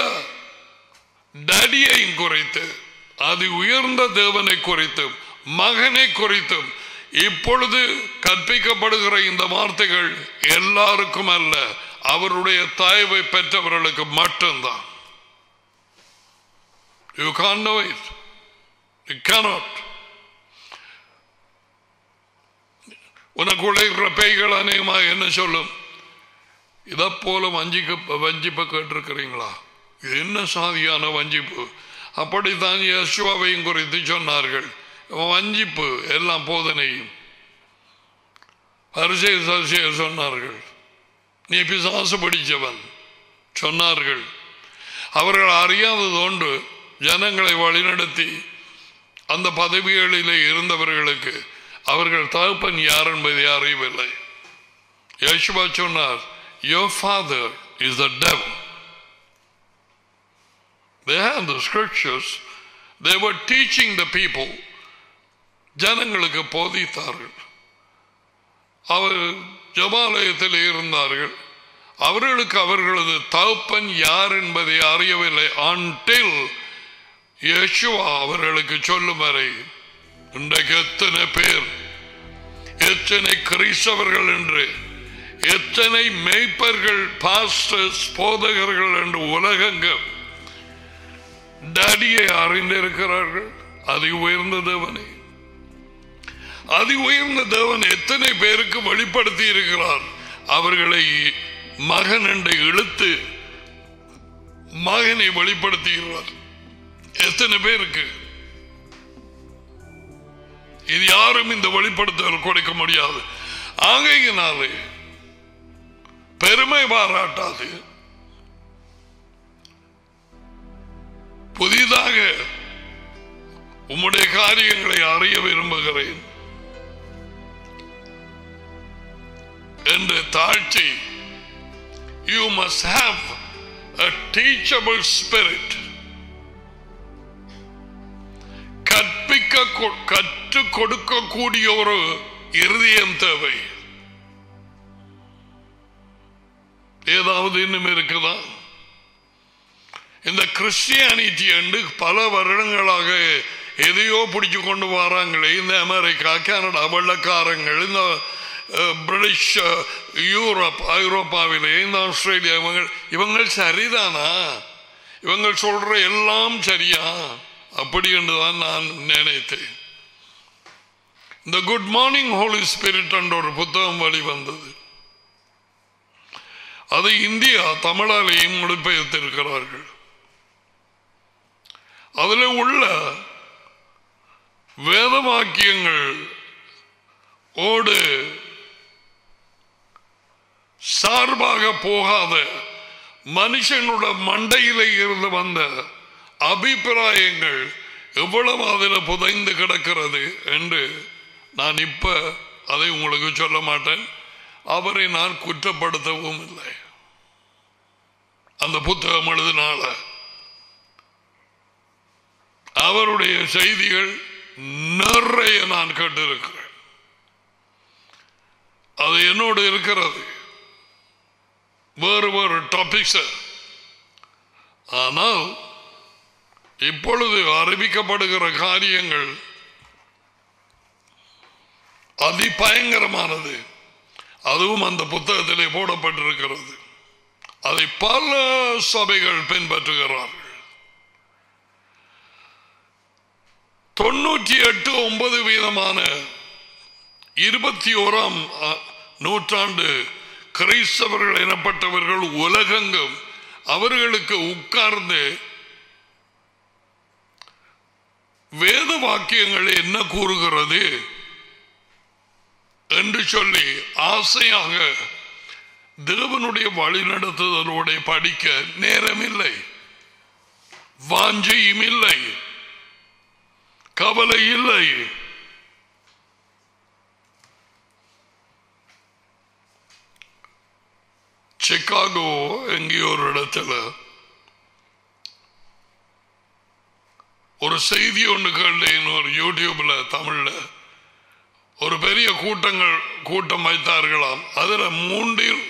டடியை குறித்து அது உயர்ந்த தேவனை குறித்தும் மகனை குறித்தும் இப்பொழுது கற்பிக்கப்படுகிற இந்த வார்த்தைகள் எல்லாருக்கும் அல்ல அவருடைய தாய்வை பெற்றவர்களுக்கு மட்டும்தான் you can know it you cannot உனக்குள்ள இருக்கிற பேய்கள் அநேகமாக என்ன சொல்லும் இதை போல வஞ்சிக்க வஞ்சிப்பை கேட்டிருக்கிறீங்களா இது என்ன சாதியான வஞ்சிப்பு அப்படித்தான் யசுவாவையும் குறித்து சொன்னார்கள் வஞ்சிப்பு எல்லாம் போதனையும் அரிசை சரிசைய சொன்னார்கள் நீ பிசாசு படித்தவன் சொன்னார்கள் அவர்கள் அறியாதது ஒன்று ஜனங்களை வழிநடத்தி அந்த பதவிகளிலே இருந்தவர்களுக்கு அவர்கள் தகப்பன் யார் என்பதை அறியவில்லை யேசுவா சொன்னார் your father is the devil they have the scriptures they were teaching the people ஜனங்களுக்கு போதித்தார்கள் அவர் ஜபாலயத்தில் இருந்தார்கள் அவர்களுக்கு அவர்களது தகப்பன் யார் என்பதை அறியவில்லை அன்டில் யேசுவா அவர்களுக்கு சொல்லும் வரை இன்றைக்கு எத்தனை பேர் எத்தனை கிறிஸ்தவர்கள் என்று எத்தனை மேய்ப்பர்கள் பாஸ்டர்ஸ் போதகர்கள் என்று உலகங்கள் டடியை அறிந்திருக்கிறார்கள் அதி உயர்ந்த தேவனை அதி உயர்ந்த தேவன் எத்தனை பேருக்கு வெளிப்படுத்தி இருக்கிறார் அவர்களை மகன் என்று இழுத்து மகனை வெளிப்படுத்துகிறார் எத்தனை பேருக்கு இது யாரும் இந்த வெளிப்படுத்தல் கொடுக்க முடியாது ஆகையினாலே பெருமை பாராட்டாது புதிதாக உம்முடைய காரியங்களை அறிய விரும்புகிறேன் என்று தாழ்ச்சி you must have a teachable spirit கற்பிக்க கொ- கற்றுக் கொடுக்கக்கூடிய ஒரு இருதயம் தேவை ஏதாவது இன்னும் இருக்குதா இந்த கிறிஸ்டியானிட்டி என்று பல வருடங்களாக எதையோ பிடிச்சு கொண்டு வராங்களே இந்த அமெரிக்கா கனடா வெள்ளக்காரங்கள் இந்த அஹ், பிரிட்டிஷ் அஹ், யூரோப் ஐரோப்பாவிலே இந்த ஆஸ்திரேலியா இவங்க இவங்கள் சரிதானா இவங்க சொல்ற எல்லாம் சரியா அப்படி என்றுதான் நான் நினைத்தேன் இந்த குட் மார்னிங் ஹோலி ஸ்பிரிட் என்ற ஒரு புத்தகம் வெளிவந்தது அது இந்தியா தமிழாலேயும் மொழிபெயர்த்திருக்கிறார்கள் அதில் உள்ள வேத வாக்கியங்கள் ஓடு சார்பாக போகாத மனுஷனோட மண்டையில இருந்து வந்த அபிப்பிராயங்கள் எவ்வளவு அதில் புதைந்து கிடக்கிறது என்று நான் இப்ப அதை உங்களுக்கு சொல்ல மாட்டேன் அவரை நான் குற்றப்படுத்தவும் இல்லை அந்த புத்தகம் எழுதினால அவருடைய செய்திகள் நிறைய நான் கேட்டிருக்கிறேன் அது என்னோடு இருக்கிறது வேறு வேறு டாபிக்ஸ் ஆனால் இப்பொழுது அறிவிக்கப்படுகிற காரியங்கள் அதிபயங்கரமானது அதுவும் அந்த புத்தகத்திலே போடப்பட்டிருக்கிறது அதை பல சபைகள் பின்பற்றுகிறார்கள் தொண்ணூற்றி எட்டு ஒன்பது வீதமான இருபத்தி ஓராம் அ, நூற்றாண்டு கிறிஸ்தவர்கள் எனப்பட்டவர்கள் உலகெங்கும் அவர்களுக்கு உட்கார்ந்து வேத வாக்கியங்கள் என்ன கூறுகிறது என்று சொல்லி ஆசையாக தேவனுடைய வழிநடத்துதலோட படிக்க நேரமில்லை வாஞ்சையும் இல்லை கவலை இல்லை சிக்காகோ எங்கேயோ ஒரு இடத்துல ஒரு செய்தி ஒன்று கேட்டேன் ஒரு யூடியூப்ல தமிழ்ல ஒரு பெரிய கூட்டங்கள் கூட்டம் வைத்தார்களாம் அதுல மூன்றில்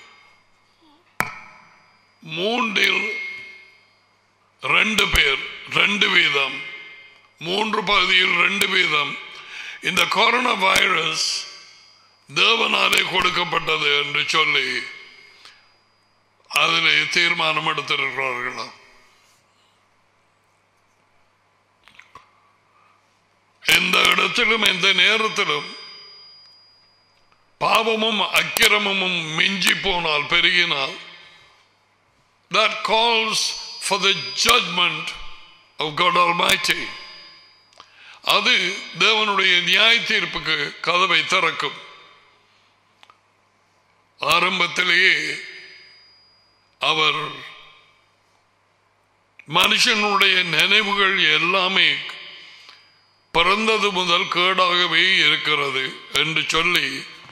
மூன்றில் ரெண்டு பேர் ரெண்டு வீதம் மூன்று பகுதியில் ரெண்டு வீதம் இந்த கொரோனா வைரஸ் தேவனாலே கொடுக்கப்பட்டது என்று சொல்லி அதிலே தீர்மானம் எடுத்திருக்கிறார்களாம் எந்த இடத்திலும் எந்த நேரத்திலும் பாவமும் அக்கிரமமும் மிஞ்சி போனால் பெருகினால் that calls for the judgment of God Almighty அது தேவனுடைய நியாய தீர்ப்புக்கு கதவை திறக்கும் ஆரம்பத்திலேயே அவர் மனுஷனுடைய நினைவுகள் எல்லாமே பிறந்தது முதல் கேடாகவே இருக்கிறது என்று சொல்லி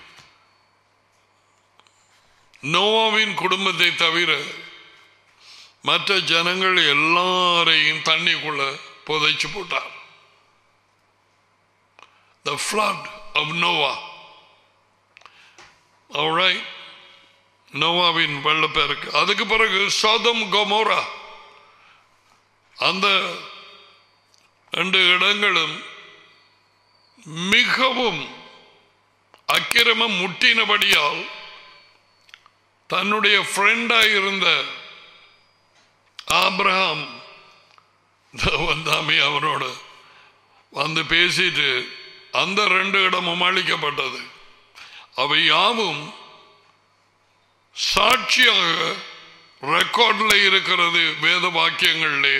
நோவாவின் குடும்பத்தை தவிர மற்ற ஜனங்கள் எல்லாரையும் தண்ணிக்குள்ள புதைச்சு போட்டார் The flood of Noah. Alright. நோவாவின் வெள்ளப்பெருக்கு அதுக்கு பிறகு சோதம் கொமோரா அந்த ரெண்டு இடங்களும் மிகவும் அக்கிரமம் முட்டினபடியால் தன்னுடைய ஃப்ரெண்டாக இருந்த ஆப்ரஹாம் வந்தாமே அவரோட வந்து பேசிட்டு அந்த ரெண்டு இடமும் அளிக்கப்பட்டது அவை யாவும் சாட்சியாக ரெக்கார்டில் இருக்கிறது வேத வாக்கியங்களிலே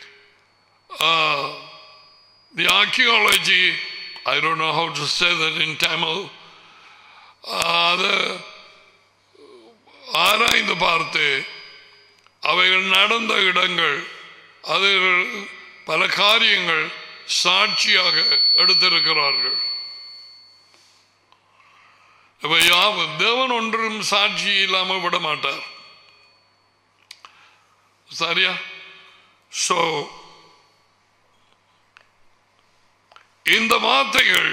the archaeology I don't know how to say that in Tamil அதை ஆராய்ந்து பார்த்து அவைகள் நடந்த இடங்கள் அது பல காரியங்கள் சாட்சியாக எடுத்திருக்கிறார்கள் இப்ப யாவும் தேவன் ஒன்றும் சாட்சி இல்லாம விட மாட்டார் சரியா சோ இந்த வார்த்தைகள்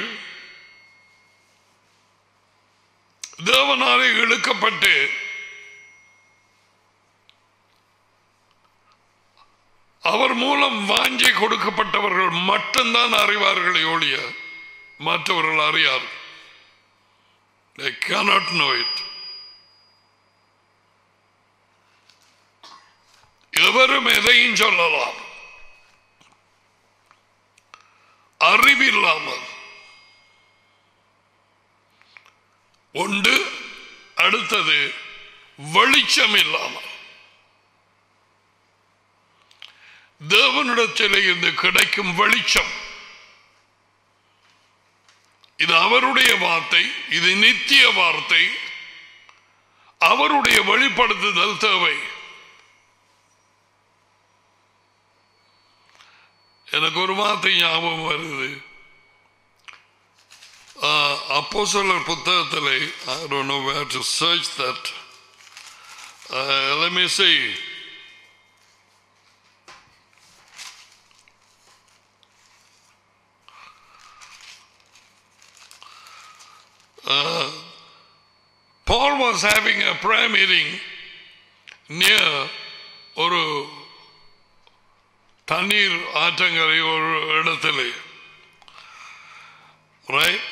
தேவனாலே இழுக்கப்பட்டு அவர் மூலம் வாஞ்சி கொடுக்கப்பட்டவர்கள் மட்டும்தான் அறிவார்களே ஒழிய மற்றவர்கள் அறியார் They cannot know it. எவரும் எதையும் சொல்லலாம் அறிவில்லாமல் ஒன்று அடுத்தது வெளிச்சம் இல்லாமல் தேவனிடத்தில் இருந்து கிடைக்கும் வெளிச்சம் இது அவருடைய வார்த்தை இது நித்திய வார்த்தை அவருடைய வெளிப்படுத்துதல் தேவை எனக்கு ஒரு வார்த்தை ஞாபகம் வருது அப்போ சிலர் புத்தகத்தில் I don't know where to search that. Uh, let me see. Uh, Paul was having a prayer meeting near ஒரு தண்ணீர் ஆற்றங்கரை ஒரு இடத்திலே ரைட்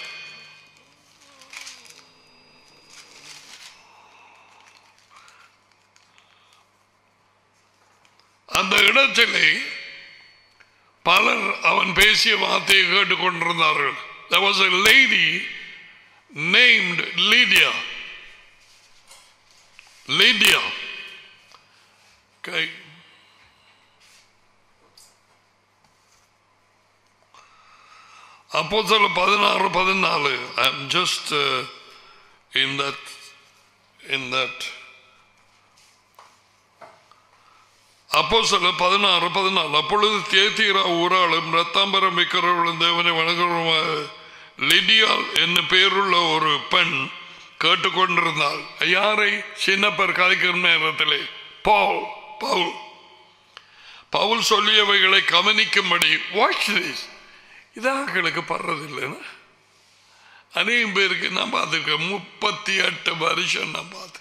அந்த இடத்திலே பலர் அவன் பேசிய வார்த்தையை கேட்டுக்கொண்டிருந்தார்கள் There was a lady named Lydia. Lydia. Okay. அப்போ சொல்ல பதினாறு பதினாலு I am just in that in that அப்போ சொல்ல பதினாறு பதினாலு அப்பொழுது தேத்தீரா ஊராளும் ரத்தாம்பரம் மிக்கிறவர்களும் தேவனை வணங்குறவருമായ லிடியால் என்ன பேருள்ள ஒரு பெண் கேட்டுக்கொண்டிருந்தாள் யாரை சின்னப்பர் கதைக்கிற நேரத்திலே பவுல் பவுல் பவுல் சொல்லியவைகளை கவனிக்கும்படி வாட்ச் திஸ் இதாங்களுக்கு படுறதில்லைன்னு அநேகம் பேருக்கு நான் பார்த்துருக்கேன் முப்பத்தி எட்டு வருஷம் நான் பார்த்து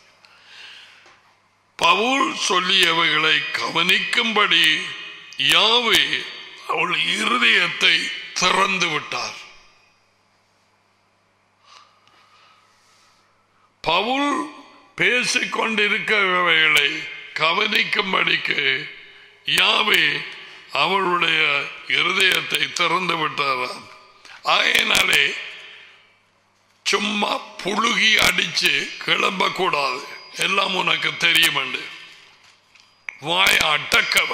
பவுல் சொல்லியவைகளை கவனிக்கும்படி யாவே அவள் இருதயத்தை திறந்து விட்டார் பவுல் பேசிக்கொண்டிருக்கிறவைகளை கவனிக்கும்படிக்கு யாவே அவளுடைய இருதயத்தை திறந்து விட்டாராம் ஆகையினாலே சும்மா புழுகி அடிச்சு கிளம்பக்கூடாது எல்லாம் உனக்கு தெரியும் வாய் அட்டக்கவ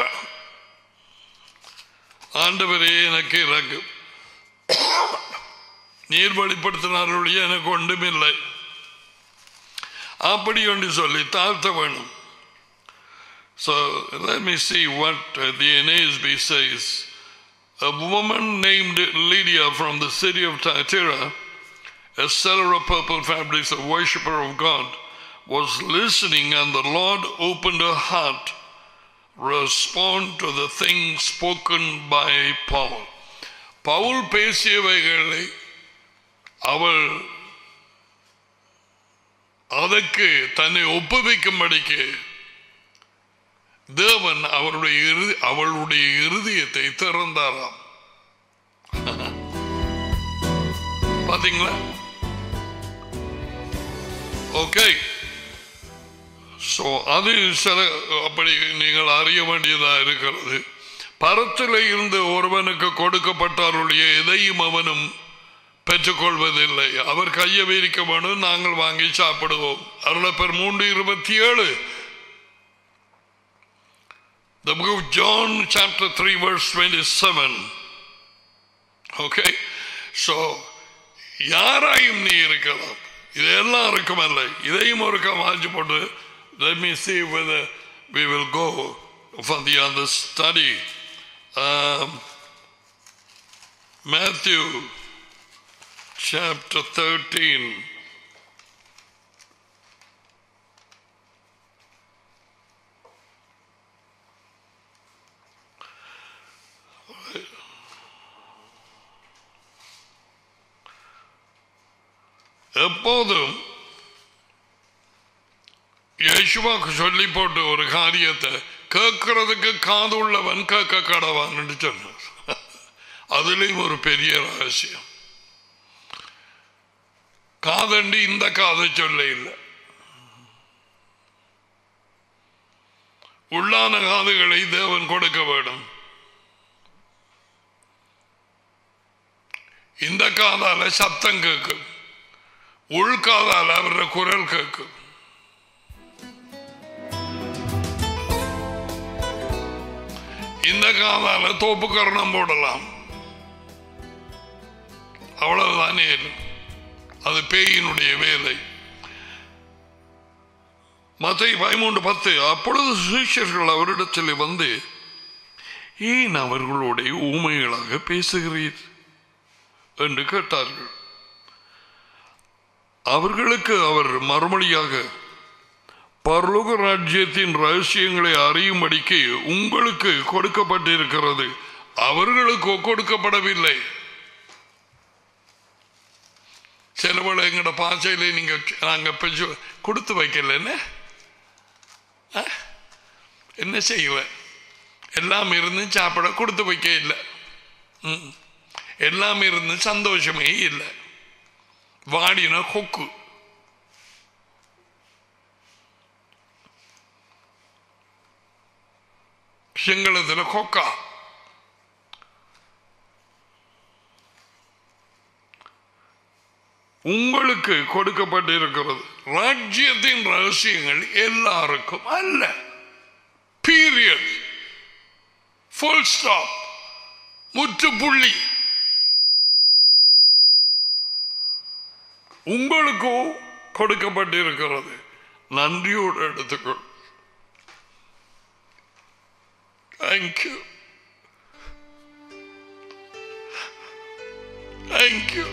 ஆண்டவரே எனக்கு இறங்கு நீர் வெளிப்படுத்தினார்களுடைய எனக்கு ஒன்றுமில்லை அப்படி ஒன்று சொல்லி தாழ்த்த வேணும் So let me see what uh, the NASB says. A woman named Lydia from the city of Thyatira, a seller of purple fabrics, a worshipper of God, was listening, and the Lord opened her heart, respond to the things spoken by Paul. Pavul பேசியவைகளை அவள் அதற்கு தன்னை ஒப்புவிக்கும்படிக்கு தேவன் அவருடைய இறுதி அவளுடைய இருதயத்தை திறந்தாராம் பாத்தீங்களா okay so அது சில அப்படி நீங்கள் அறிய வேண்டியதா இருக்கிறது பரத்தில் இருந்து ஒருவனுக்கு கொடுக்கப்பட்டாருடைய எதையும் அவனும் பெற்றுக்கொள்வதில்லை அவர் கையை விரிக்க வேணும் நாங்கள் வாங்கி சாப்பிடுவோம் அருளப்பர் மூன்று இருபத்தி ஏழு The book of John, chapter 3, verse 27. Okay? So, யாராயும் நீ இருக்கலாம் இது எல்லாருக்கும் அல்ல இதையும் ஒரு வாங்கி போட்டு let me see whether we will go for the other study. Um, Matthew chapter 13. எப்போதும் யேசுவாக்கு சொல்லி போட்டு ஒரு காரியத்தை கேட்கறதுக்கு காது உள்ளவன் கேட்க கடவான்னு சொன்னார் அதுலேயும் ஒரு பெரிய ரகசியம் காதண்டி இந்த காதை சொல்ல இல்லை உள்ளான காதுகளை தேவன் கொடுக்க வேண்டும் இந்த காதால சத்தம் கேட்கும் உள்காதால் அவருடைய குரல் கேட்கும் இந்த காதால தோப்பு கரணம் போடலாம் அவ்வளவுதானே அது பேயினுடைய வேலை மத்தை பதிமூன்று பத்து அப்பொழுது சிஷியர்கள் அவரிடத்தில் வந்து ஏன் அவர்களுடைய ஊமைகளாக பேசுகிறீர் என்று கேட்டார்கள் அவர்களுக்கு அவர் மறுமொழியாக பரலோக ராஜ்யத்தின் ரகசியங்களை அறியும்படிக்கு உங்களுக்கு கொடுக்கப்பட்டிருக்கிறது அவர்களுக்கு கொடுக்கப்படவில்லை சிலவளை எங்கட பாசையில நீங்க நாங்க பெஞ்சு கொடுத்து வைக்கல என்ன என்ன செய்யல எல்லாம் இருந்து சாப்பிட கொடுத்து வைக்க இல்லை ம். எல்லாம் இருந்து சந்தோஷமே இல்லை வாடின கொக்கு சிங்களத்தில் கொக்கா உங்களுக்கு கொடுக்கப்பட்டிருக்கிறது ராஜ்யத்தின் ரகசியங்கள் எல்லாருக்கும் அல்ல பீரியட் ஃபுல் ஸ்டாப் முற்றுப்புள்ளி உங்களுக்கோ கொடுக்கப்பட்டிருக்கிறது நன்றியோடு எடுத்துக்கொள் தேங்க்யூ தேங்க்யூ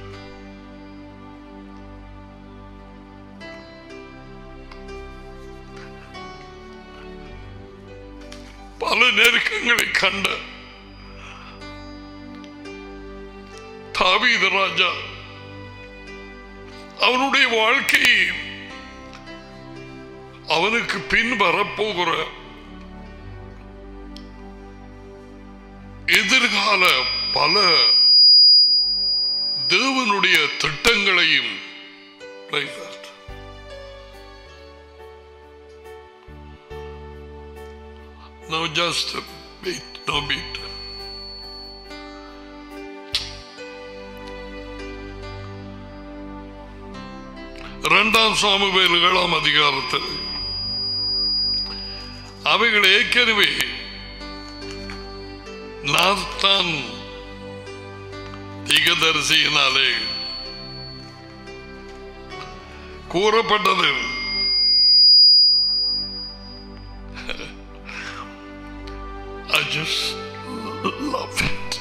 பல நெருக்கங்களை கண்ட தாவீது ராஜா அவனுடைய வாழ்க்கையை அவனுக்கு பின் வரப்போகிற எதிர்கால பல தேவனுடைய திட்டங்களையும் like that. No, just a beat, no beat. இரண்டாம் சாமுவேல் ஏழாம் அதிகாரத்தில் அவைகள் ஏற்கனவே நாத்தான் தீகதரிசியினாலே கூறப்பட்டது I just love it.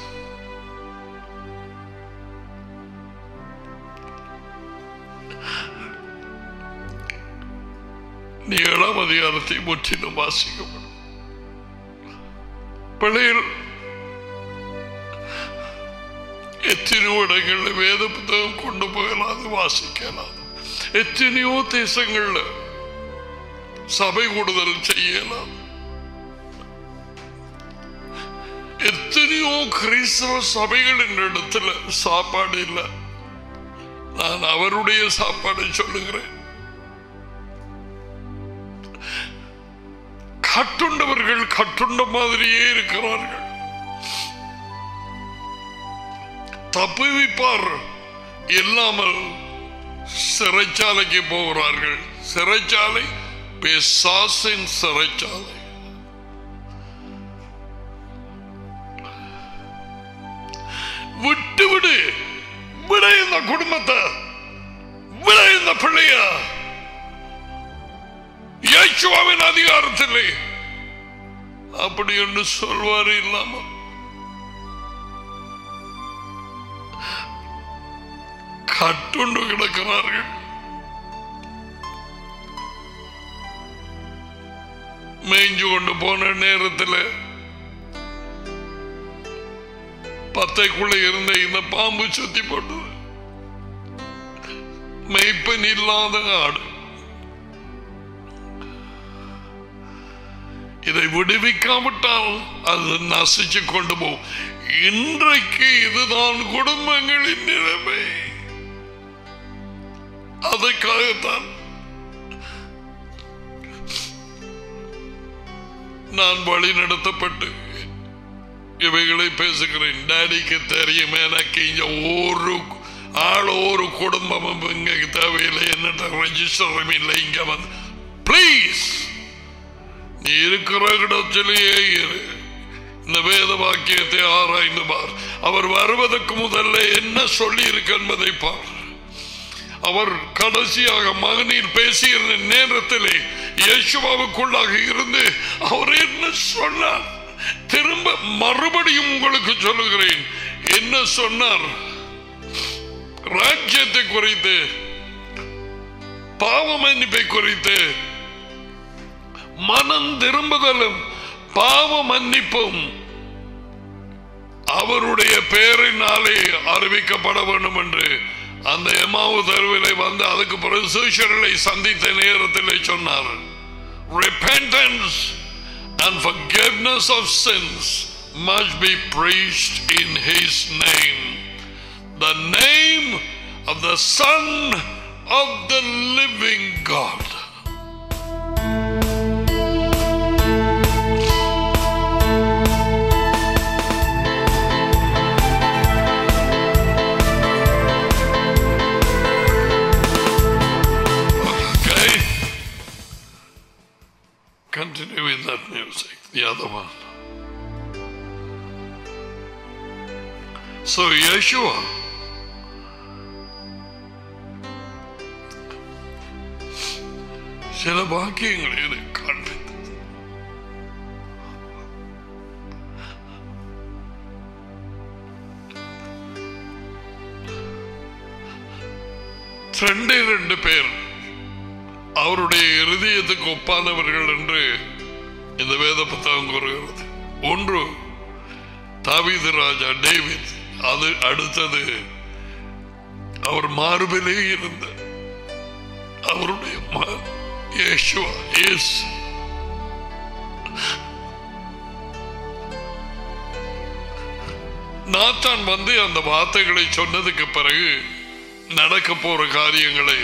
நீ ஏழாம் அதிகாரத்தை முற்றிலும் வாசிக்கப்படும் பிள்ளைகள் எத்தனையோ இடங்கள்ல வேத புத்தகம் கொண்டு போகலாது வாசிக்கலாம் எத்தனையோ தேசங்கள்ல சபை கூடுதல் செய்யலாம் எத்தனையோ கிறிஸ்தவ சபைகளின் இடத்துல சாப்பாடு இல்லை நான் அவருடைய சாப்பாடை சொல்லுகிறேன் கட்டுண்டவர்கள் கட்டுண்ட மாதிரியே இருக்கிறார்கள் தப்புவிப்பார் இல்லாமல் சிறைச்சாலைக்கு போகிறார்கள் சிறைச்சாலை பிசாசின் சிறைச்சாலை விட்டு விடு விட இந்த குடும்பத்தை விட இந்த பிள்ளைய இயேசுவாவின் அதிகாரத்திலே அப்படி என்று சொல்வார் இல்லாமல் கட்டுண்டு கிடக்கிறார்கள் மேய்ஞ்சு கொண்டு போன நேரத்தில் பத்தைக்குள்ள இருந்த இந்த பாம்பு சுத்தி போட்டது மெய்ப்பன் இல்லாத ஆடு இதை விடுவிக்காவிட்டால் அது நசிச்சு கொண்டு போகும் இன்றைக்கு இதுதான் குடும்பங்களின் நிலைமை அதற்காகத்தான் நான் வழி நடத்தப்பட்டு இவைகளை பேசுகிறேன் டேடிக்கு தெரியும் எனக்கு இங்க ஒரு ஆள் ஒரு குடும்பமும் இங்க தேவையில்லை என்னட்ட ரெஜிஸ்டரும் இல்லை இங்க வந்து ப்ளீஸ் நீ இருக்கிற இடத்திலேயே இரு இந்த வேத வாக்கியத்தை ஆராய்ந்து பார் அவர் வருவதற்கு முதல்ல என்ன சொல்லி இருக்கு என்பதை பார் அவர் கடைசியாக மகனில் பேசியிருந்த நேரத்திலே இயேசுவாவுக்குள்ளாக இருந்து அவர் என்ன சொன்னார் திரும்ப மறுபடியும் உங்களுக்கு சொல்லுகிறேன் என்ன சொன்னார் ராஜ்யத்தை குறித்து பாவ மன்னிப்பை குறித்து மனம் திரும்புதலும் பாவ மன்னிப்பும் அவருடைய பெயரினாலே அறிவிக்கப்பட வேண்டும் என்று அந்த எமாவு தெருவிலை வந்து அதுக்கு பிறகு சீஷர்களை சந்தித்த நேரத்தில் சொன்னார் repentance and forgiveness of sins must be preached in his name. The name of the Son of the living God. Okay. Continue with that music, the other one. So Yeshua சில வாக்கியங்களை எனக்கு காண்பித்து ரெண்டே ரெண்டு பேர் அவருடைய இருதயத்துக்கு ஒப்பானவர்கள் என்று இந்த வேத புத்தகம் கூறுகிறது ஒன்று தாவீது ராஜா டேவிட் அது அடுத்தது அவர் மார்பிலே இருந்த அவருடைய ம- இயேசுவா இயேசு நாத்தான் வந்து அந்த வார்த்தைகளை சொன்னதுக்கு பிறகு நடக்க போற காரியங்களை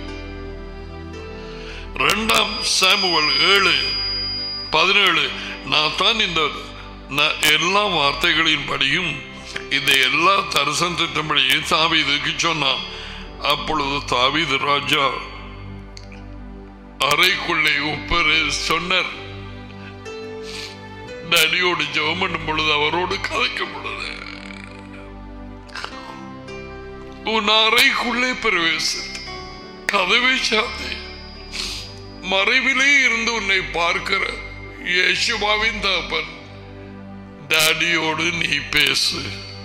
இரண்டாம் சாமுவல் ஏழு பதினேழு நான் தான் இந்த ந- எல்லா வார்த்தைகளின் படியும் இந்த எல்லா தரிசன திட்டம்படியும் தாவீதுக்கு சொன்னான் அப்பொழுது தாவீது ராஜா அறைக்குள்ளே உப்பரு சொன்னார் நடியோடு ஜெபம் பண்ணும் பொழுது அவரோடு கதைக்கும் பொழுது உன் அறைக்குள்ளே பிரவேசித்து கதவை சாத்தி மறைவிலே இருந்து உன்னை பார்க்கிற யேசுவாவின் தகப்பன் டாடியோடு நீ பேசு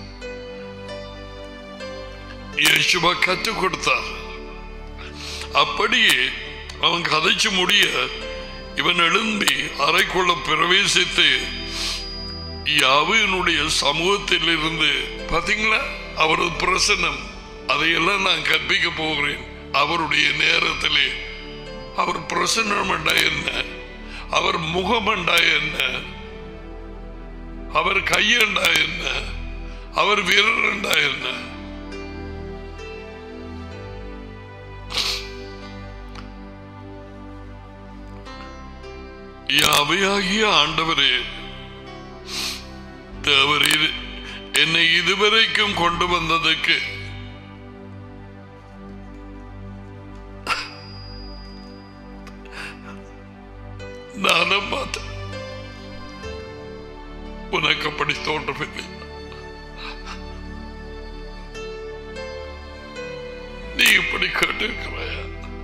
யேசுவா கற்றுக் கொடுத்தார் அப்படியே அவன் கதைச்சு முடிய இவன் எழும்பி அறைக்குள்ள பிரவேசித்து யாவினுடைய சமூகத்தில் இருந்து பாத்தீங்களா அவரது பிரசன்னம் அதையெல்லாம் நான் கற்பிக்க போகிறேன் அவருடைய நேரத்திலே அவர் பிரசன்னம் என்றா என்ன அவர் முகமண்டா என்ன அவர் கையண்டா என்ன அவர் வீரரண்டா என்ன யாவையாகிய ஆண்டவரே தேவரீர் என்னை இதுவரைக்கும் கொண்டு வந்ததுக்கு நானும் பார்த்தேன் உனக்கு அப்படி தோன்றவில்லை நீ இப்படி கேட்டிருக்கிறாயா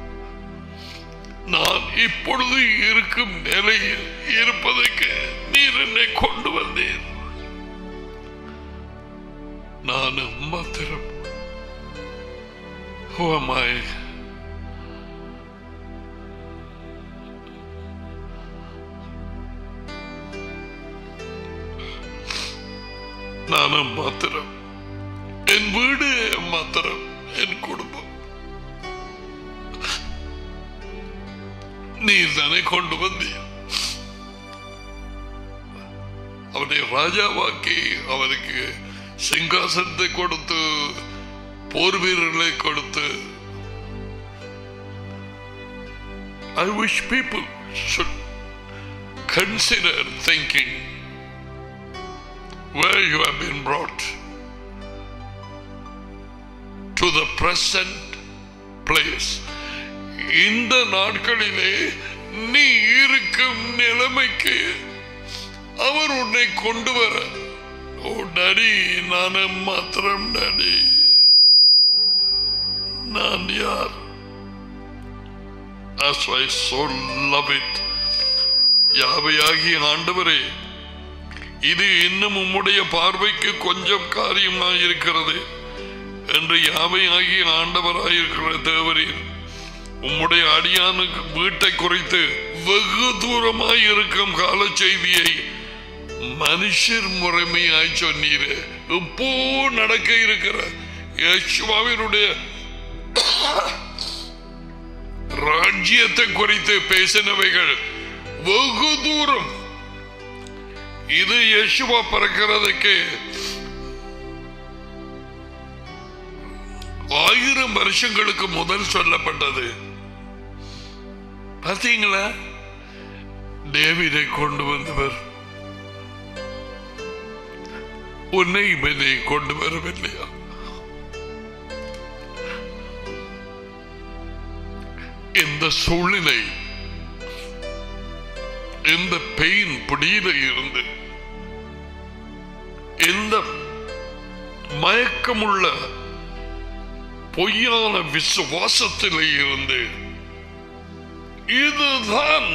நான் இப்பொழுது இருக்கும் நிலையில் இருப்பதற்கு நீர் என்னை கொண்டு வந்தீர் நான் மாத்திரம் Who am I? நானும் மாத்திரம் என் வீடு மாத்திரம் என் குடும்பம் நீர் தானே கொண்டு வந்தீர் அவனை ராஜாவாக்கி அவனுக்கு சிங்காசனத்தை கொடுத்து போர் வீரர்களை கொடுத்து I wish people should consider thinking where you have been brought to the present place. இந்த நாட்களிலே நீ இருக்கும் நிலைமைக்கு அவர் உன்னை கொண்டு வர ஓ டாடி நான் மாத்திரம் டாடி நான் யார் As I so love it. யாவையாகிய ஆண்டவரே இது இன்னும் உம்முடைய பார்வைக்கு கொஞ்சம் காரியமாய் இருக்கிறது என்று யாவையாகிய ஆண்டவராயிருக்கிற தேவரீர் உம்முடைய அடியானுக்கு வீட்டை குறித்து வெகு தூரமாய் இருக்கும் கால செய்தியை மனுஷர் முறைமையாய் சொன்னீர் இப்போ நடக்க இருக்கிற யேசுவாவினுடைய ராஜ்யத்தை குறித்து பேசினவைகள் வெகு தூரம் இது யேசுவா பிறக்கிறதுக்கு ஆயிரம் வருஷங்களுக்கு முதல் சொல்லப்பட்டது பார்த்தீங்களா டேவிடை கொண்டு வந்தவர் உன்னை இவனை கொண்டு வரவில்லையா இந்த சூழ்நிலை எந்த பெயின் பிடியில இருந்து எந்த மயக்கமுள்ள பொய்யான விசுவாசத்திலே இருந்து இதுதான்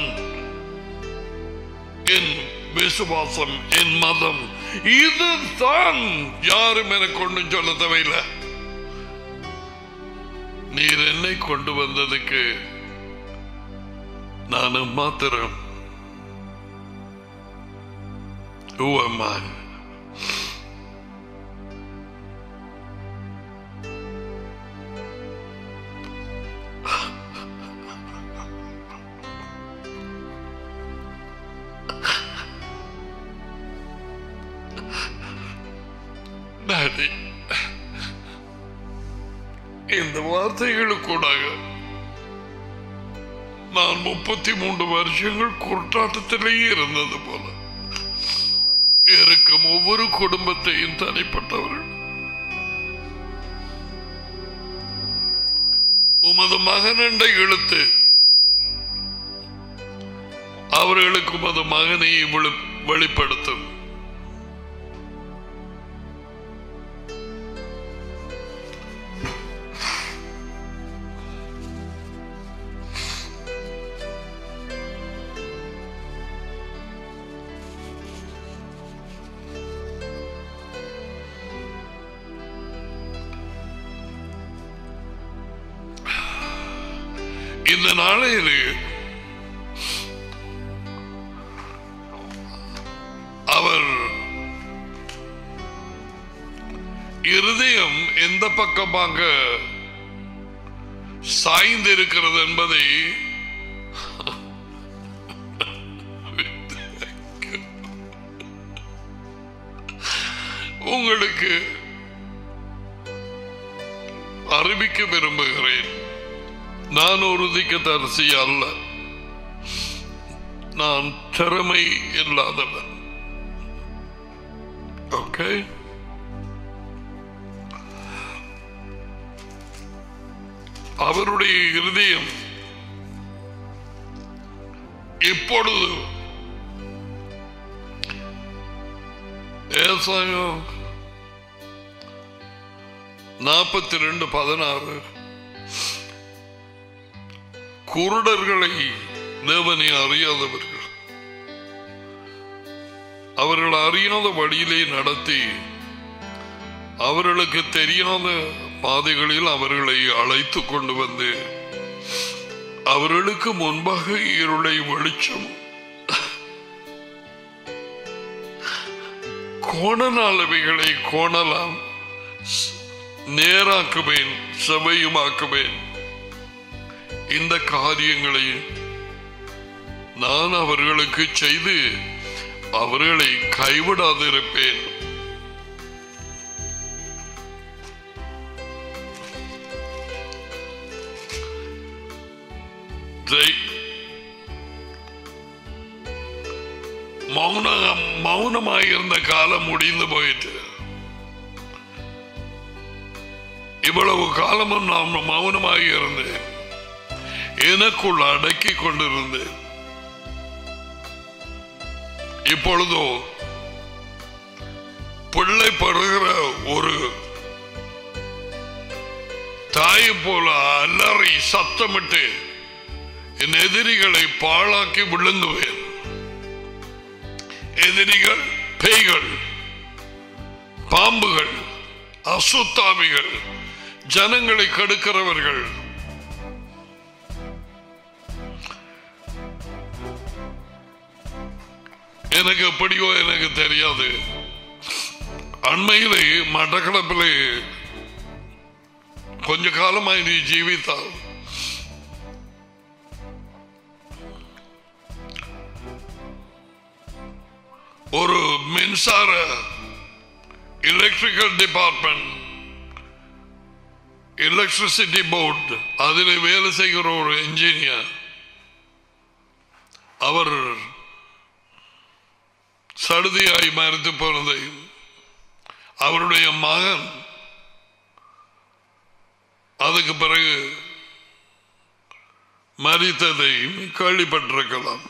என் விசுவாசம் என் மதம் இதுதான் யாரும் எனக்கு ஒன்றும் சொல்ல தேவையில்லை நீர் என்னை கொண்டு வந்ததுக்கு நானும் மாத்திரம் Who am I? டாடி இந்த வார்த்தைகளுக்கூடாக நான் முப்பத்தி மூன்று வருஷங்கள் குற்றாட்டத்திலேயே இருந்தது போல இருக்கும் ஒவ்வொரு குடும்பத்தையும் தனிப்பட்டவர்கள் உமது மகனண்டை இழுத்து அவர்களுக்கு உமது மகனை வெளி- வெளிப்படுத்தும் இந்த நாளையிலே அவர் இருதயம் எந்த பக்கமாக சாய்ந்திருக்கிறது என்பதை உங்களுக்கு அறிவிக்க விரும்புகிறேன் நான் ஒரு திக்கதரிசி அல்ல நான் திறமை இல்லாதவன் ஓகே அவருடைய இருதயம் இப்பொழுது ஏசாயம் நாற்பத்தி ரெண்டு பதினாறு குருடர்களை தேவனை அறியாதவர்கள் அவர்கள் அறியாத வழியிலே நடத்தி அவர்களுக்கு தெரியாத பாதைகளில் அவர்களை அழைத்து கொண்டு வந்து அவர்களுக்கு முன்பாக இருளை வெளிச்சம் கோணனாலவைகளை கோணலாம் ஸ்- நேராக்குவேன் செவையுமாக்குவேன் இந்த காரியங்களை நான் அவர்களுக்கு செய்து அவர்களை கைவிடாதிருப்பேன் ஜெய். மௌன மௌனமாயிருந்த காலம் முடிந்து போயிட்டு இவ்வளவு காலமும் நான் மௌனமாக இருந்தேன் எனக்குள் அடக்கி கொண்டிருந்தேன் இப்பொழுதோ பிள்ளை படுகிற ஒரு தாய் போல அலறி சத்தமிட்டு என் எதிரிகளை பாழாக்கி விழுங்குவேன் எதிரிகள் பேய்கள் பாம்புகள் அசுத்தாவிகள் ஜனங்களை கடுக்கிறவர்கள் எனக்கு எப்படியோ எனக்கு தெரியாது அண்மையிலே மட்டக்களப்பிலே கொஞ்ச காலமாய் நீ ஜீவித்தால் ஒரு மின்சார எலக்ட்ரிக்கல் டிபார்ட்மெண்ட் எலக்ட்ரிசிட்டி போர்டு அதில் வேலை செய்கிற ஒரு இன்ஜினியர் அவர் சடுதியாய் மறுத்து போனதை அவருடைய மகன் அதுக்கு பிறகு மறித்ததை கேள்விப்பட்டிருக்கலாம்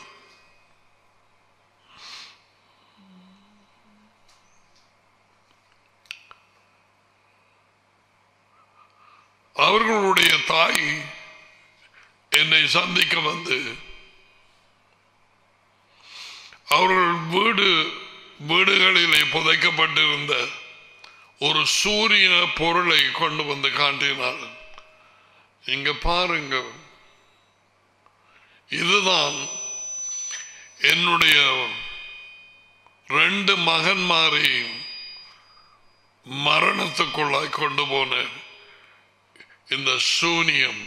அவர்களுடைய தாய் என்னை சந்திக்க வந்து அவர்கள் வீடு வீடுகளிலே புதைக்கப்பட்டிருந்த ஒரு சூரிய பொருளை கொண்டு வந்து காட்டினார் இங்க பாருங்க இதுதான் என்னுடைய ரெண்டு மகன்மாரை மரணத்துக்குள்ளாய் கொண்டு போன இந்த சூனியம்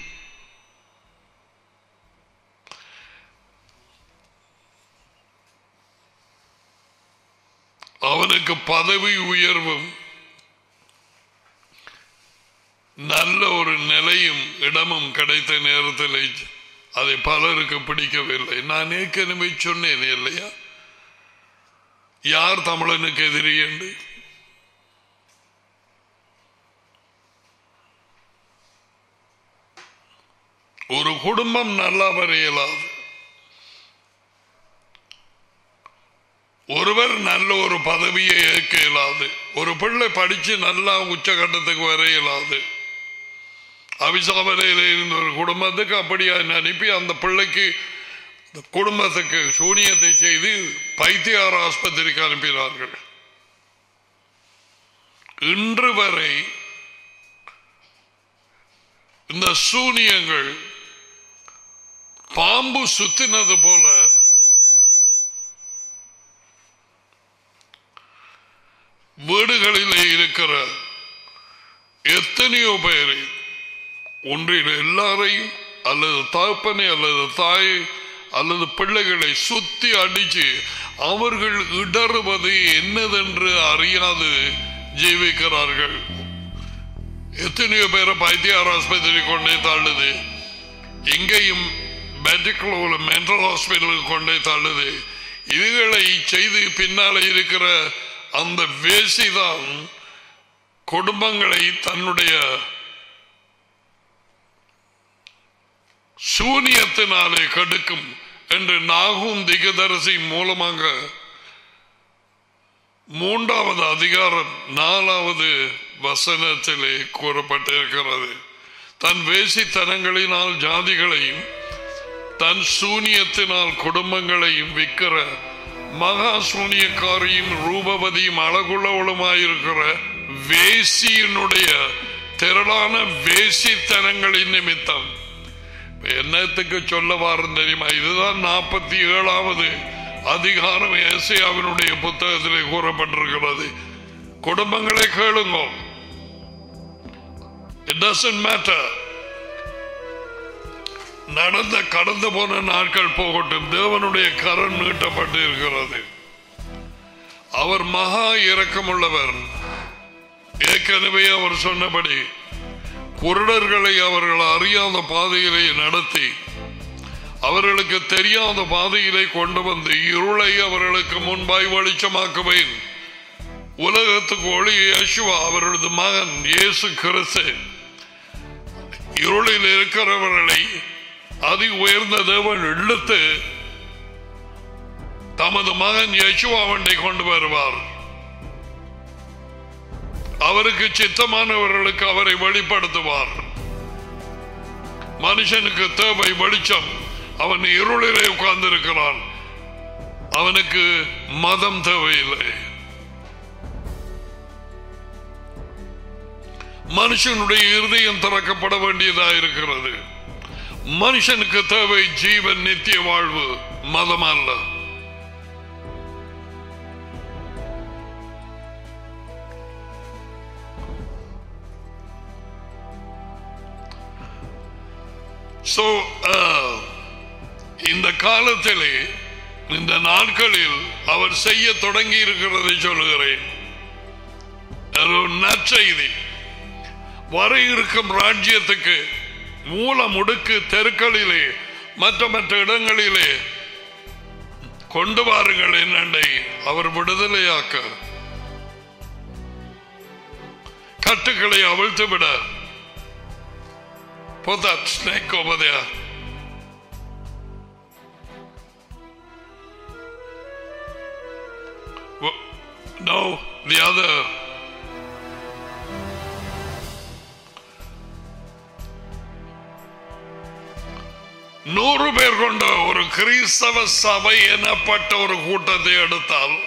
அவனுக்கு பதவி உயர்வும் நல்ல ஒரு நிலையும் இடமும் கிடைத்த நேரத்தில் அதை பலருக்கு பிடிக்கவில்லை நான் ஏற்கனவே சொன்னேன் இல்லையா யார் தமிழனுக்கு எதிரி என்று ஒரு குடும்பம் நல்லா வரையலாது ஒருவர் நல்ல ஒரு பதவியை ஏற்க இயலாது ஒரு பிள்ளை படிச்சு நல்லா உச்சகட்டத்துக்கு வர இயலாது அபிசாபனையில் இருந்த ஒரு குடும்பத்துக்கு அப்படியா அனுப்பி அந்த பிள்ளைக்கு அந்த குடும்பத்துக்கு சூனியத்தை செய்து பைத்தியார ஆஸ்பத்திரிக்கு அனுப்பினார்கள் இன்று வரை இந்த சூனியங்கள் பாம்பு சுத்தினது போல வீடுகளிலே இருக்கிற எத்தனையோ பேரை ஒன்றில் எல்லாரையும் அல்லது தகப்பனை அல்லது தாயை அல்லது பிள்ளைகளை சுத்தி அடிச்சு அவர்கள் இடறுவது என்னதென்று அறியாது ஜீவிக்கிறார்கள் எத்தனையோ பேரை பைத்தியார் ஆஸ்பத்திரி கொண்டே தள்ளுது இங்கேயும் மெடிக்கல் மென்டல் ஹாஸ்பிட்டலுக்கு கொண்டே தள்ளுது இதுகளை செய்து பின்னால இருக்கிற அந்த வேசிதான் குடும்பங்களை தன்னுடைய சூனியத்தினாலே கெடுக்கும் என்று நாகும் திகதரசி மூலமாக மூன்றாவது அதிகாரம் நாலாவது வசனத்திலே கூறப்பட்டிருக்கிறது தன் வேசித்தனங்களினால் ஜாதிகளையும் தன் சூனியத்தினால் குடும்பங்களையும் விற்கிற மகா சூனியக்காரியும் ரூபவதியும் அழகுள்ளவளுமாயிருக்கிற வேசியினுடைய திரளான வேசித்தனங்களின் நிமித்தம் என்னத்துக்கு சொல்ல வாரம் தெரியுமா இதுதான் நாற்பத்தி ஏழாவது அதிகாரம் ஏசியாவினுடைய புத்தகத்திலே கூறப்பட்டிருக்கிறது குடும்பங்களை கேளுங்க இட் டசன்ட் மேட்டர் நடந்த கடந்து போன நாட்கள் போகட்டும் தேவனுடைய கரம் நீட்டப்பட்டு இருக்கிறது அவர் மகா இரக்கமுள்ளவர் ஏற்கனவே அவர் சொன்னபடி குருடர்களை அவர்கள் அறியாத பாதையிலே நடத்தி அவர்களுக்கு தெரியாத பாதையிலே கொண்டு வந்து இருளை அவர்களுக்கு முன்பாய் வெளிச்சமாக்குவேன் உலகத்துக்கு ஒளி யேசுவா அவரது மகன் இயேசு கிறிஸ்து இருளில் இருக்கிறவர்களை அதி உயர்ந்த தேவன் இழுத்து தமது மகன் யசுவாவண்டை கொண்டு வருவார் அவருக்கு சித்தமானவர்களுக்கு அவரை வெளிப்படுத்துவார் மனுஷனுக்கு தேவை வெளிச்சம் அவன் இருளிலே உட்கார்ந்திருக்கிறான் அவனுக்கு மதம் தேவையில்லை மனுஷனுடைய இருதயம் திறக்கப்பட வேண்டியதா இருக்கிறது மனுஷனுக்கு தேவை ஜீவன் நித்திய வாழ்வு மதம் அல்ல So, uh, இந்த காலத்திலே இந்த நாட்களில் அவர் செய்ய தொடங்கி இருக்கிறதை சொல்லுகிறேன் அது ஒரு நற்செய்தி வர இருக்கும் ராஜ்யத்துக்கு மூல முடுக்கு தெருக்களிலே மற்ற மற்ற இடங்களிலே கொண்டு வாருங்கள் என்னண்டை அவர் விடுதலையாக்க கட்டுக்களை அவிழ்த்து விட Put that snake over there. Wh- No, the other. நூறு பேர் கொண்ட ஒரு கிறிஸ்தவ சபை எனப்பட்ட ஒரு கூட்டத்தை எடுத்தால்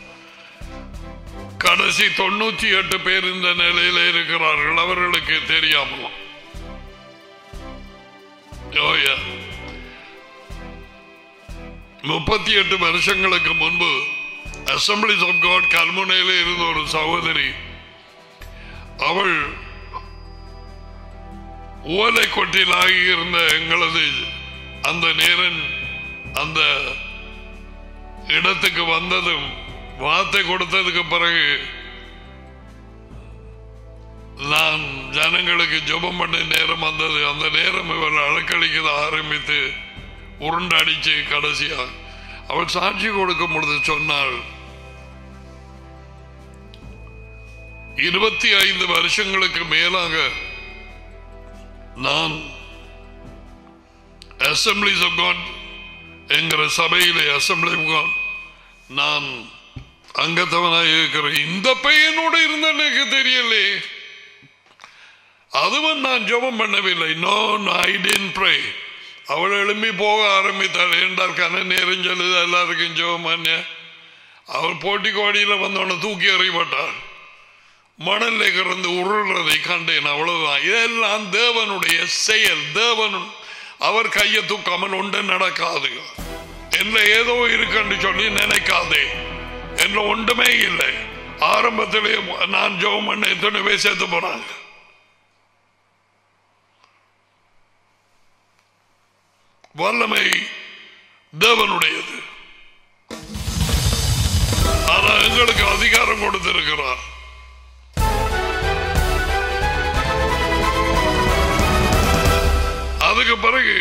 கடைசி தொண்ணூத்தி எட்டு பேர் இந்த நிலையில இருக்கிறார்கள் அவர்களுக்கு தெரியாமல் Oh, yeah. முப்பத்தி எட்டு வருஷங்களுக்கு முன்பு அசம்பிளிஸ் ஆஃப் காட் கல்முனையில இருந்த ஒரு சகோதரி அவள் ஓலை கொட்டிலாகி இருந்த எங்களது அந்த நேரன் அந்த இடத்துக்கு வந்ததும் வார்த்தை கொடுத்ததுக்கு பிறகு நான் ஜனங்களுக்கு ஜெபம் பண்ண நேரம் வந்தது அந்த நேரம் இவர் அலக்களிக்க ஆரம்பித்து உருண்டடிச்சு கடைசியா அவள் சாட்சி கொடுக்கும் பொழுது சொன்னாள் இருபத்தி ஐந்து வருஷங்களுக்கு மேலாக நான் அசம்பிளிஸ் ஆஃப் காட் என்கிற சபையிலே அசம்பிளி ஆஃப் காட் நான் அங்கத்தவனாக இருக்கிறேன் இந்த பையனோடு இருந்த எனக்கு தெரியலே அதுவும் நான் ஜெபம் பண்ணவில்லை நோ ஐ டென்ட் ப்ரே அவள் எழும்பி போக ஆரம்பித்தாள் என்றால் கன நேரம் சொல்லுது எல்லாருக்கும் ஜெபம் பண்ண அவள் போட்டி கோடியில் வந்தவனை தூக்கி எறியப்பட்டாள் மணல்ல கிடந்து உருள்றதை கண்டேன் அவ்வளவுதான் இதெல்லாம் தேவனுடைய செயல் தேவன் அவர் கையை தூக்காமல் ஒன்று நடக்காது என்ன ஏதோ இருக்குன்னு சொல்லி நினைக்காதே என்ன ஒன்றுமே இல்லை ஆரம்பத்திலே நான் ஜெபம் பண்ண எத்தனை பேர் சேர்த்து போறாங்க வல்லமை தேவனுடையது ஆனா எங்களுக்கு அதிகாரம் கொடுத்திருக்கிறார் அதுக்கு பிறகு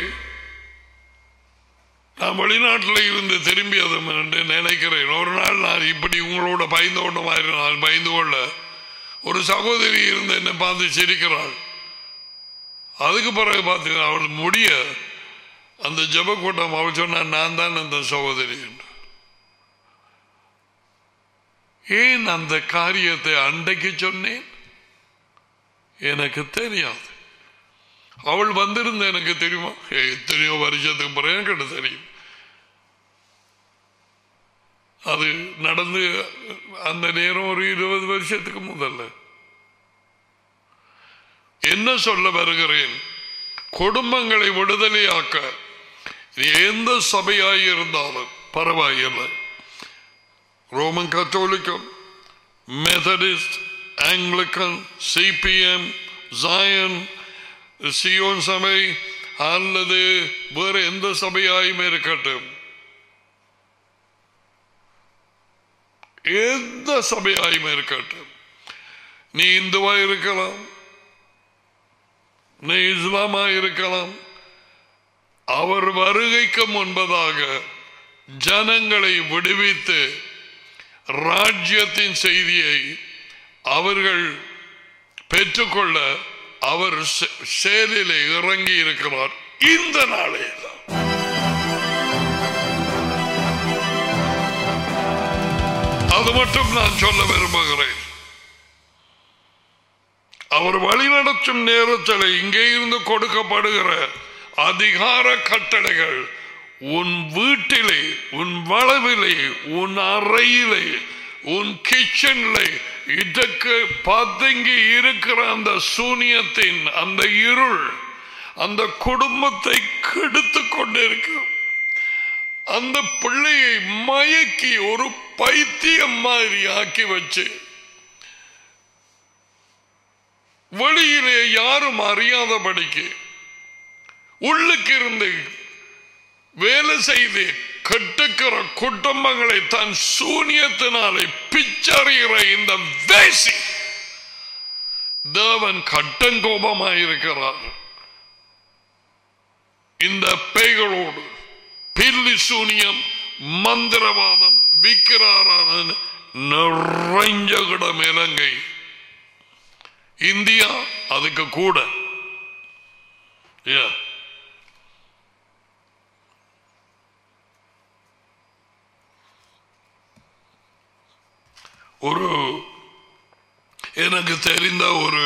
நான் வெளிநாட்டில் இருந்து திரும்பியதும் என்று நினைக்கிறேன் ஒரு நாள் நான் இப்படி உங்களோட பயந்து கொண்ட மாதிரி நான் பயந்து கொள்ள ஒரு சகோதரி இருந்து என்னை பார்த்து சிரிக்கிறாள் அதுக்கு பிறகு பார்த்து அவள் முடிய அந்த ஜப கூட்டம் அவள் சொன்ன நான் தான் அந்த சகோதரி என்று ஏன் அந்த காரியத்தை அண்டைக்கு சொன்னேன் எனக்கு தெரியாது அவள் வந்திருந்த எனக்கு தெரியுமா ஏ, எத்தனையோ வருஷத்துக்கு பிறகு எனக்கு தெரியும் அது நடந்து அந்த நேரம் ஒரு இருபது வருஷத்துக்கு முதல்ல என்ன சொல்ல வருகிறேன் குடும்பங்களை விடுதலையாக்க எந்த சபையாய் இருந்தாலும் பரவாயில்லை ரோமன் கத்தோலிக்கம் மெத்தடிஸ்ட் ஆங்கிலிக்கன் சிபிஎம் ஜாயன் சியோன் சபை அல்லது வேறு எந்த சபையாயும் இருக்கட்டும் எந்த சபையாயும் இருக்கட்டும் நீ இந்துவா இருக்கலாம் நீ இஸ்லாமா இருக்கலாம் அவர் வருகைக்கு முன்பதாக ஜனங்களை விடுவித்து ராஜ்யத்தின் செய்தியை அவர்கள் பெற்றுக்கொள்ள அவர் செ- செயலிலே இறங்கி இருக்கிறார் இந்த நாளே அது மட்டும் நான் சொல்ல விரும்புகிறேன் அவர் வழிநடத்தும் நேரத்தில் இங்கே இருந்து கொடுக்கப்படுகிற அதிகார கட்டளைகள் உன் வீட்டிலே உன் வளவிலே உன் அறையிலே உன் கிச்சன்ல இதற்கு பதுங்கி இருக்கிற அந்த சூனியத்தின் அந்த இருள் அந்த குடும்பத்தை கெடுத்து கொண்டிருக்கும் அந்த பிள்ளையை மயக்கி ஒரு பைத்தியம் மாதிரி ஆக்கி வச்சு வெளியிலே யாரும் அறியாதபடிக்கு உள்ளுக்கு இருந்து வேலை செய்து கெட்டுக்கிற குடும்பங்களை தன் சூனியத்தினாலே பிச்சறிகிற இந்த வேசி தேவன் கட்டங்கோபமாயிருக்கிறார் இந்த பேய்களோடு பில்லி சூனியம் மந்திரவாதம் விக்கிராரான நிறைஞ்ச இடம் இலங்கை இந்தியா அதுக்கு கூட Yeah. ஒரு எனக்கு தெரிந்த ஒரு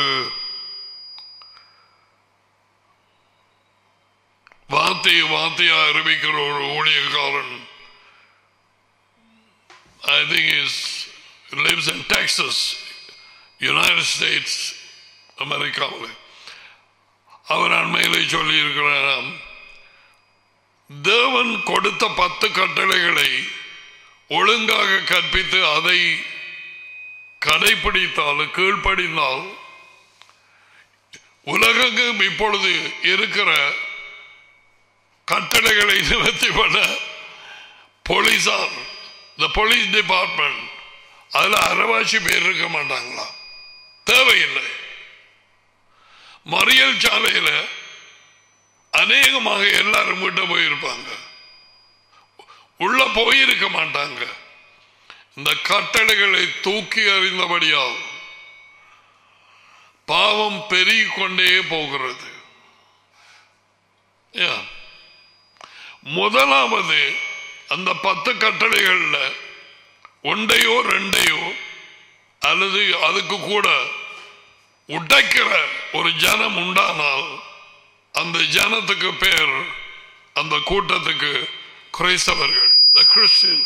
வார்த்தையை வார்த்தையா அறிவிக்கிற ஒரு ஊழியக்காரன் I think is lives in Texas, United States, அமெரிக்காவில் அவர் அண்மையிலே சொல்லி இருக்கிறாராம் தேவன் கொடுத்த பத்து கட்டளைகளை ஒழுங்காக கற்பித்து அதை கடைபிடித்தால் கீழ்ப்படிந்தால் உலகெங்கும் இப்பொழுது இருக்கிற கட்டளைகளை நிவர்த்தி பண்ண போலீசார் இந்த போலீஸ் டிபார்ட்மெண்ட் அதுல அரைவாசி பேர் இருக்க மாட்டாங்களா தேவையில்லை மறியல் சாலையில அநேகமாக எல்லாரும் வீட்ட போயிருப்பாங்க உள்ள போயிருக்க மாட்டாங்க இந்த கட்டளைகளை தூக்கி அறிந்தபடியால் பாவம் பெருகிக் கொண்டே போகிறது Yeah. முதலாவது அந்த பத்து கட்டளைகள்ல ஒன்றையோ ரெண்டையோ அல்லது அதுக்கு கூட உடைக்கிற ஒரு ஜனம் உண்டானால் அந்த ஜனத்துக்கு பேர் அந்த கூட்டத்துக்கு கிறிஸ்தவர்கள் the Christians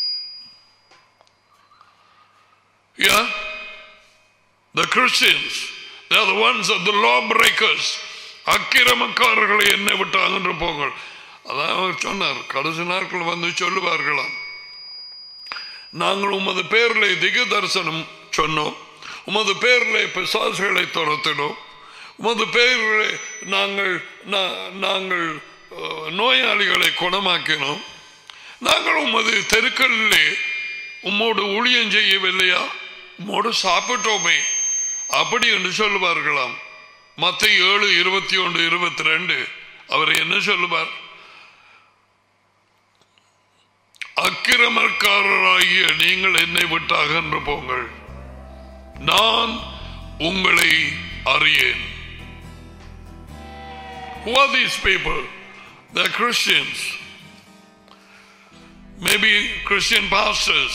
yeah the Christians they are the ones of the law breakers அக்கிரமக்காரர்களை என்ன விட்டு அகன்று போங்கள் அதான் அவர் சொன்னார் கடைசி நாட்கள் வந்து சொல்லுவார்களாம் நாங்கள் உமது பேரிலே திகு தரிசனம் சொன்னோம் உமது பேரிலே பிசாசுகளை துரத்தினோம் உமது பேரிலே நாங்கள் நா- நாங்கள் அஹ், நோயாளிகளை குணமாக்கினோம் நாங்கள் உமது தெருக்களிலே உம்மோடு ஊழியம் செய்யவில்லையா உம்மோடு சாப்பிட்டோமே அப்படி என்று சொல்லுவார்களாம் மத்த ஏழு இருபத்தி ஒன்று இருபத்தி ரெண்டு அவர் என்ன சொல்லுவார் அக்கிரமக்காரராகிய நீங்கள் என்னை விட்டு அகன்று போங்கள் நான் உங்களை அறியேன் Who are these people? They're Christians. Maybe Christian pastors,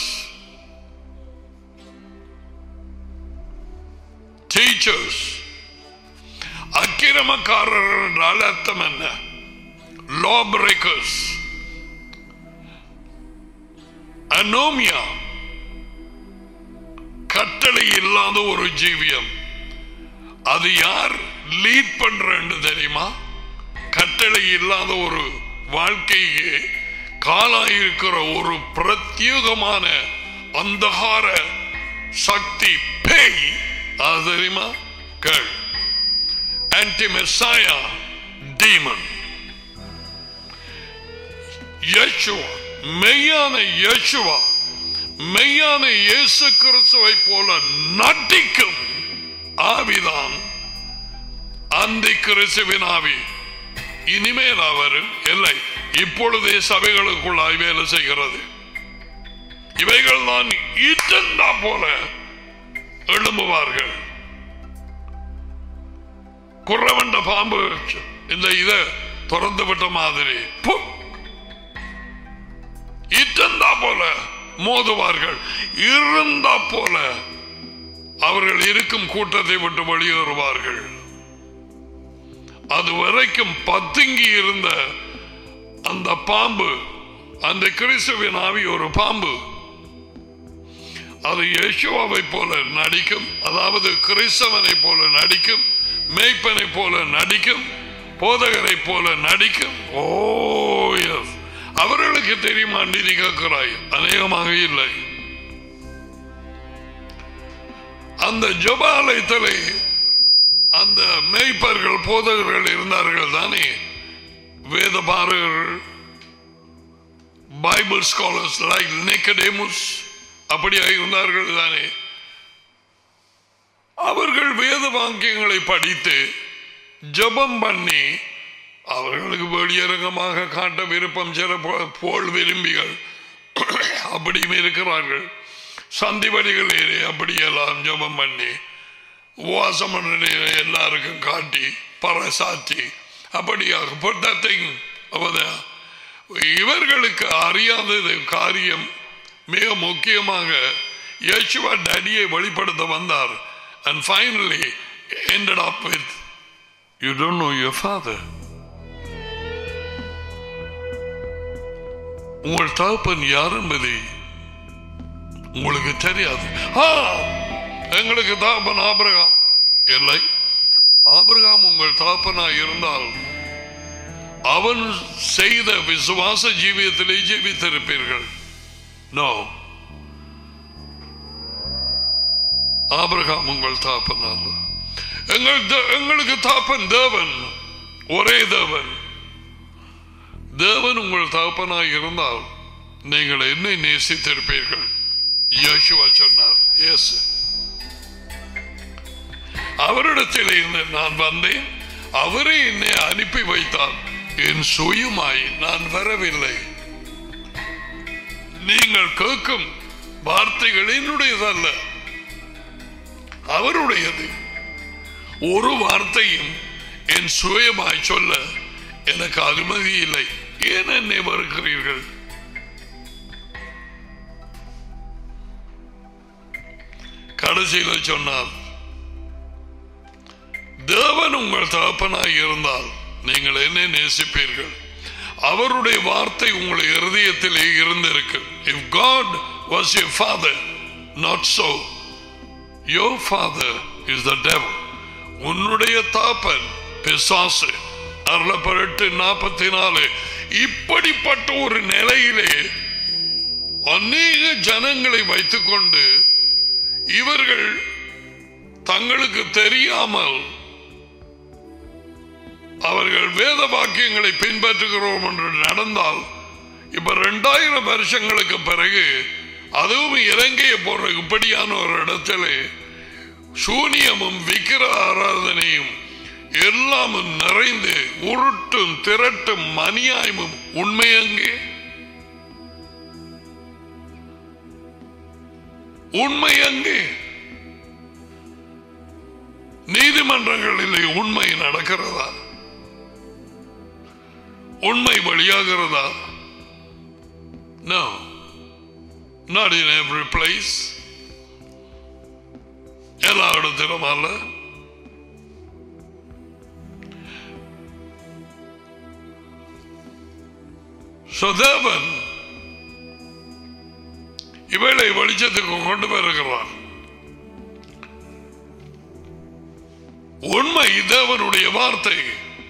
teachers. அக்கிரமக்காரர் என்றால் அர்த்தம் என்ன லா பிரேக்கர்ஸ் அனோமியா கட்டளை இல்லாத ஒரு ஜீவியம் அது யார் லீட் பண்றன்னு தெரியுமா கட்டளை இல்லாத ஒரு வாழ்க்கையே காலாயிருக்கிற ஒரு பிரத்யேகமான அந்தகார சக்தி பேய் அது தெரியுமா கேள் ஆன்டி மெஸ்ஸாயா டீமன் யேசுவா மெய்யான யேசுவா மெய்யான இயேசு கிறிஸ்துவை போல நடிக்கும் ஆவிதான் அந்த கிறிஸ்துவின் ஆவி இனிமேல் அவர் இல்லை இப்பொழுதே சபைகளுக்குள்ளாய் வேலை செய்கிறது இவைகள் தான் இட்டந்தா போல எழும்புவார்கள் குறவண்ட பாம்பு இந்த இத திறந்து விட்ட மாதிரி புக். இட்டந்தா போல மோதுவார்கள் இருந்தா போல அவர்கள் இருக்கும் கூட்டத்தை விட்டு வெளியேறுவார்கள் அது வரைக்கும் பதுங்கி இருந்த அந்த பாம்பு அந்த கிறிஸ்துவின் ஆவி ஒரு பாம்பு அது யேசுவாவை போல நடிக்கும் அதாவது கிறிஸ்தவனை போல நடிக்கும் மேய்ப்பனை போல நடிக்கும் போதகரை போல நடிக்கும் ஓ எஸ் அவர்களுக்கு தெரியுமா நீ கேட்கிறாய் அநேகமாக இல்லை அந்த ஜபாலயத்திலே அந்த மேய்ப்பர்கள் போதகர்கள் இருந்தார்கள் தானே வேத பாரகர்கள் பைபிள் ஸ்காலர்ஸ் லைக் நிக்கடேமுஸ் அப்படியாக இருந்தார்கள் தானே அவர்கள் வேத வாக்கியங்களை படித்து ஜெபம் பண்ணி அவர்களுக்கு வெளியரங்கமாக காட்ட விருப்பம் சில போ- போல் விரும்பிகள் அப்படியும் இருக்கிறார்கள் சந்தி வழிகளிலே அப்படியெல்லாம் ஜெபம் பண்ணி உபவாசம் பண்ணி எல்லாருக்கும் காட்டி பறைசாற்றி அப்படியாக put that thing over there. இவர்களுக்கு அறியாதது காரியம் மிக முக்கியமாக யேசுவா டேடியை வெளிப்படுத்த வந்தார் and finally ended up with you don't know your father உங்கள் தகப்பன் யார் என்பதை உங்களுக்கு தெரியாது ஆ, எங்களுக்கு தகப்பன் ஆபிரகாம் இல்லை ஆபிரகாம் உங்கள் தகப்பனாய் இருந்தால் அவன் செய்த விசுவாச ஜீவியத்திலே ஜீவித்திருப்பீர்கள் நோ ஆபிரகாம் உங்கள் தாப்பன் அல்ல எங்கள் தே- எங்களுக்கு தாப்பன் தேவன் ஒரே தேவன் தேவன் உங்கள் தாப்பனாய் இருந்தால் நீங்கள் என்னை நேசித்திருப்பீர்கள் யோசுவா சொன்னார் எஸ் அவரிடத்தில் இருந்து நான் வந்தேன் அவரே என்னை அனுப்பி வைத்தார் என் சுயமாய் நான் வரவில்லை நீங்கள் கேட்கும் வார்த்தைகள் என்னுடையதல்ல அவருடையது ஒரு வார்த்தையும் என் சுயமாய் சொல்ல எனக்கு அனுமதி இல்லை ஏன் என்னை மறுக்கிறீர்கள் கடைசியில் சொன்னார் தேவன் உங்கள் தகப்பனாய் இருந்தால் நீங்கள் என்னை நேசிப்பீர்கள் அவருடைய வார்த்தை உங்கள் இருதயத்திலே இருந்திருக்கு if God was your father not so your father is the devil உன்னுடைய தாப்பன் பிசாசு அருளப்பட்டு நாற்பத்தி நாலு இப்படிப்பட்ட ஒரு நிலையிலே அநேக ஜனங்களை வைத்துக்கொண்டு இவர்கள் தங்களுக்கு தெரியாமல் அவர்கள் வேத வாக்கியங்களை பின்பற்றுகிறோம் என்று நடந்தால் இப்ப ரெண்டாயிரம் வருஷங்களுக்கு பிறகு அதுவும் இலங்கையை போன்ற இப்படியான ஒரு இடத்திலே சூனியமும் விக்கிர ஆராதனையும் எல்லாமும் நிறைந்து உருட்டும் திரட்டும் மணியாயமும் உண்மையங்கே உண்மை அங்கே நீதிமன்றங்களிலே உண்மை நடக்கிறதா உண்மை வழியாகிறதா No. Not in every place. எல்லா இடத்திலும் அல்ல So, தேவன் இவளை வெளிச்சத்துக்கு கொண்டு வருகிறார் உண்மை தேவனுடைய வார்த்தை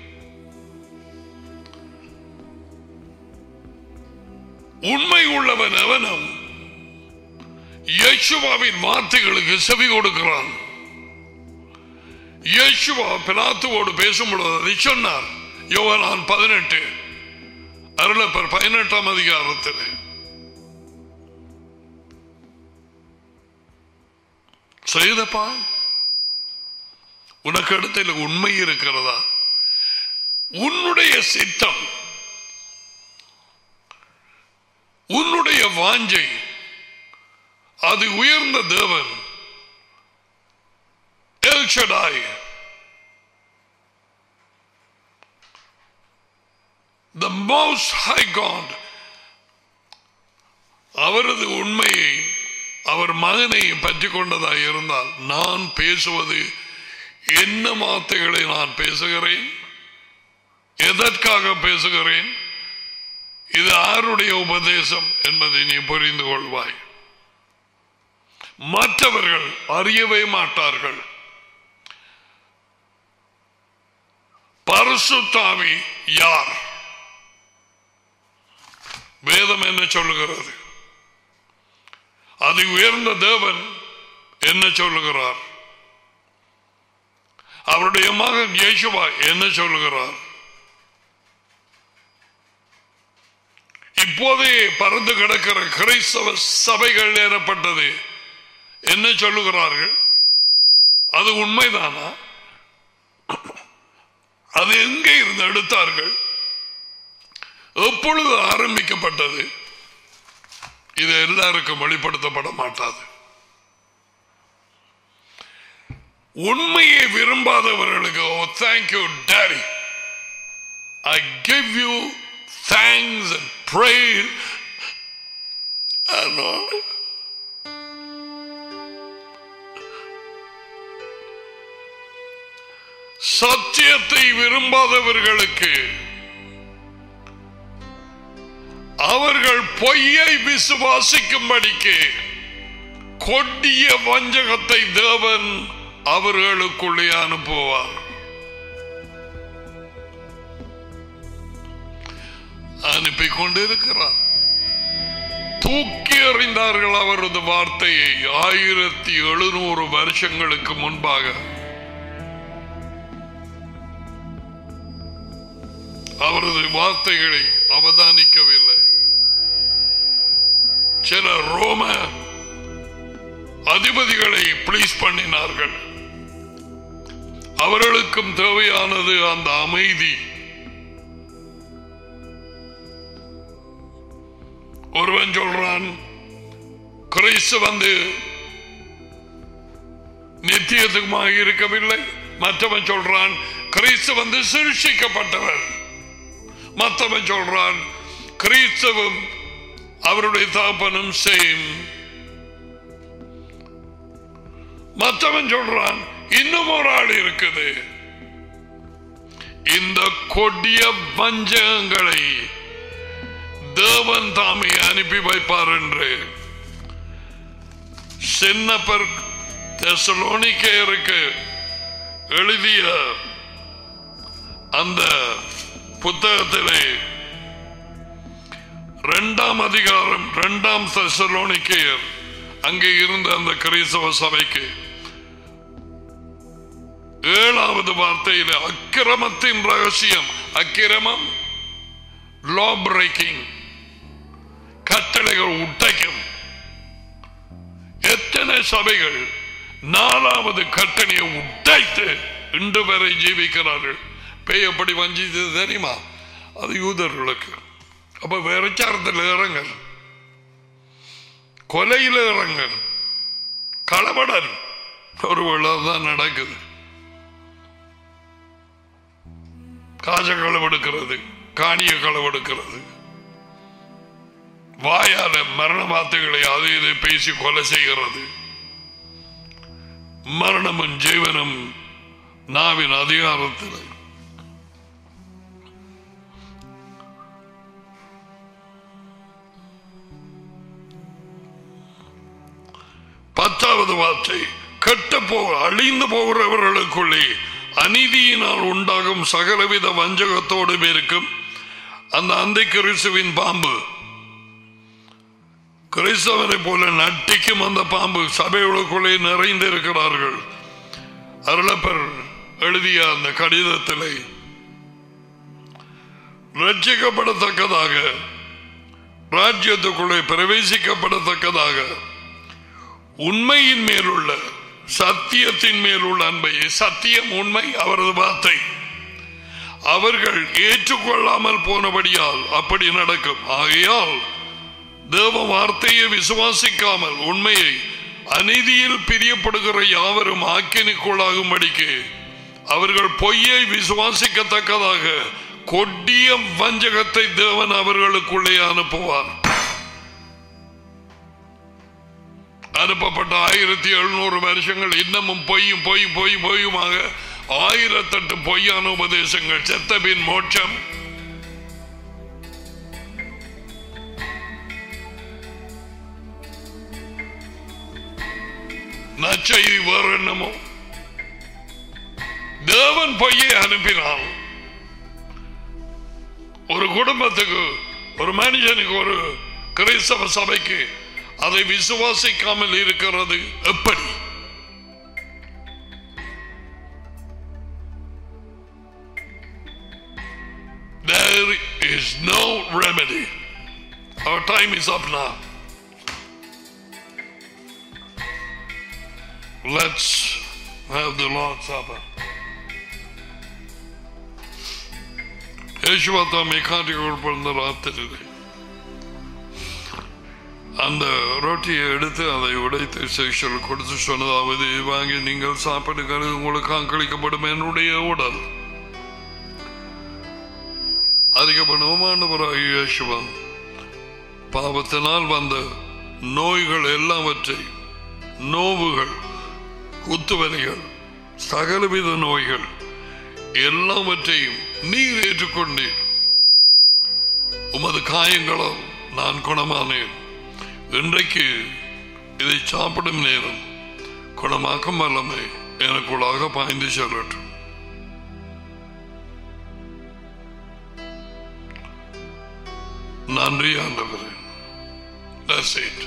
உண்மை உள்ளவன் அவனும் யேசுவாவின் வார்த்தைகளுக்கு செவி கொடுக்கிறான் யேசுவா பிலாத்துவோடு பேசும்பொழுது அதை சொன்னார் யோவனான் பதினெட்டு அருளப்பர் பதினெட்டாம் அதிகாரத்தில் செய்தப்பா உனக்கு இடத்துல உண்மை இருக்கிறதா உன்னுடைய சித்தம் உன்னுடைய வாஞ்சை அது உயர்ந்த தேவன் El Shaddai the most high God அவரது உண்மையை அவர் மகனை பற்றி கொண்டதாக இருந்தால் நான் பேசுவது என்ன வார்த்தைகளை நான் பேசுகிறேன் எதற்காக பேசுகிறேன் இது யாருடைய உபதேசம் என்பதை நீ புரிந்து கொள்வாய் மற்றவர்கள் அறியவே மாட்டார்கள் பரிசுத்தாவி யார் வேதம் என்ன சொல்லுகிறது அது உயர்ந்த தேவன் என்ன சொல்லுகிறார் அவருடைய மகன் இயேசுவா என்ன சொல்லுகிறார் இப்ப இப்போதே பறந்து கிடக்கிற கிறிஸ்தவ சபைகள் எனப்பட்டது என்ன சொல்லுகிறார்கள் அது உண்மைதானா அது எங்கே இருந்து எடுத்தார்கள் எப்பொழுது ஆரம்பிக்கப்பட்டது இது எல்லாருக்கும் வெளிப்படுத்தப்பட மாட்டாது உண்மையை விரும்பாதவர்களுக்கு oh thank you daddy I give you thanks and pray சத்தியத்தை விரும்பாதவர்களுக்கு அவர்கள் பொய்யை விசுவாசிக்கும்படிக்கு கொடிய வஞ்சகத்தை தேவன் அவர்களுக்குள்ளே அனுப்புவார் அனுப்பி கொண்டிருக்கிறார் தூக்கி எறிந்தார்கள் அவரது வார்த்தையை ஆயிரத்தி எழுநூறு வருஷங்களுக்கு முன்பாக அவரது வார்த்தைகளை அவதானிக்கவில்லை சில ரோம அதிபதிகளை பிளீஸ் பண்ணினார்கள் அவர்களுக்கும் தேவையானது அந்த அமைதி ஒருவன் சொல்றான் கிறிஸ்து வந்து நித்தியத்துக்குமாக இருக்கவில்லை மற்றவன் சொல்றான் கிறிஸ்து வந்து சிருஷிக்கப்பட்டவர் மற்றவன் சொல்றான் கிறிஸ்தவம் அவருடைய தகப்பனும் சேம் மற்றவன் சொல்றான் இன்னும் ஒரு ஆள் இருக்குது இந்த கொடிய வஞ்சகங்களை தேவன் தாமே அனுப்பி வைப்பார் என்று சின்னப்பர் தெசலோனிக்கேயருக்கு எழுதிய அந்த புத்தகத்திலே இரண்டாம் அதிகாரம் இரண்டாம் தெசலோனிக்கேயர் அங்கே இருந்த அந்த கிறிஸ்தவ சபைக்கு ஏழாவது வார்த்தையில் அக்கிரமத்தின் ரகசியம் அக்கிரமம் லா பிரேக்கிங் கட்டளைகள் உட்டைக்கும் எத்தனை சபைகள் நாலாவது கட்டளையை உடைத்து இன்று வரை ஜீவிக்கிறார்கள் பேய் எப்படி வஞ்சித்தது தெரியுமா அது யூதர்களுக்கு அப்ப விரச்சாரத்தில் இறங்கள் கொலையில் இறங்கள் களவடல் ஒரு தான் நடக்குது காஜ களவெடுக்கிறது காணிய களவெடுக்கிறது வாயால மரண வார்த்தைகளை அதை இதை பேசி கொலை செய்கிறது மரணமும் ஜீவனும் நாவின் அதிகாரத்தில் பத்தாவது வார்த்தை கெட்ட போ அழிந்து போகிறவர்களுக்குள்ளே அநீதியினால் உண்டாகும் சகலவித வஞ்சகத்தோடு இருக்கும் அந்த அந்த கிறிஸ்துவின் பாம்பு கிறிஸ்தவனை போல நட்டிக்கும் அந்த பாம்பு சபைகளுக்குள்ளே நிறைந்திருக்கிறார்கள் அருளப்பர் எழுதிய அந்த கடிதத்திலே ரட்சிக்கப்படத்தக்கதாக ராஜ்யத்துக்குள்ளே பிரவேசிக்கப்படத்தக்கதாக உண்மையின் மேலுள்ள சத்தியத்தின் மேலுள்ள அன்பை சத்தியம் உண்மை அவரது வார்த்தை அவர்கள் ஏற்றுக்கொள்ளாமல் போனபடியால் அப்படி நடக்கும் ஆகையால் தேவ வார்த்தையை விசுவாசிக்காமல் உண்மையை அநீதியில் பிரியப்படுகிற யாவரும் ஆக்கினிக்குள்ளாகும்படிக்கு அவர்கள் பொய்யை விசுவாசிக்கத்தக்கதாக கொடிய வஞ்சகத்தை தேவன் அவர்களுக்குள்ளே அனுப்புவார் அனுப்பப்பட்ட ஆயிரத்தி எழுநூறு வருஷங்கள் இன்னமும் பொய்யும் பொய் பொய் பொய்யுமாக ஆயிரத்தெட்டு பொய்யான உபதேசங்கள் செத்தபின் மோட்சம் நச்செய்தி வேறு என்னமோ தேவன் பொய்யை அனுப்பினான் ஒரு குடும்பத்துக்கு ஒரு மனுஷனுக்கு ஒரு கிறிஸ்தவ சபைக்கு அதை விசுவாசிக்காமல் இருக்கிறது எப்படி There is no remedy. Our time is up now. Let's have the Lord's Supper. യേശുവ തമ്മെ കാട്ടിക്കൊടുപ്പെടുന്ന ராத்திரியில் அந்த ரொட்டியை எடுத்து அதை உடைத்து சேஷல் கொடுத்து சொன்னதாவது வாங்கி நீங்கள் சாப்பிடுங்கள் இது உங்களுக்கு அக்களிக்கப்படும் என்னுடைய உடல் அதிகப்படமானவராக இயேசுவன் பாவத்தினால் வந்த நோய்கள் எல்லாவற்றை நோவுகள் குத்துவலிகள் சகலவித நோய்கள் எல்லாவற்றையும் நீர் ஏற்றுக்கொண்டீர் உமது காயங்களால் நான் குணமானேன் இன்றைக்கு இதை சாப்பிடும் நேரம் குணமாக்கும் வல்லமை எனக்குள்ளாக பாய்ந்து செல்லட்டும் நன்றி ஆண்டவரே That's it.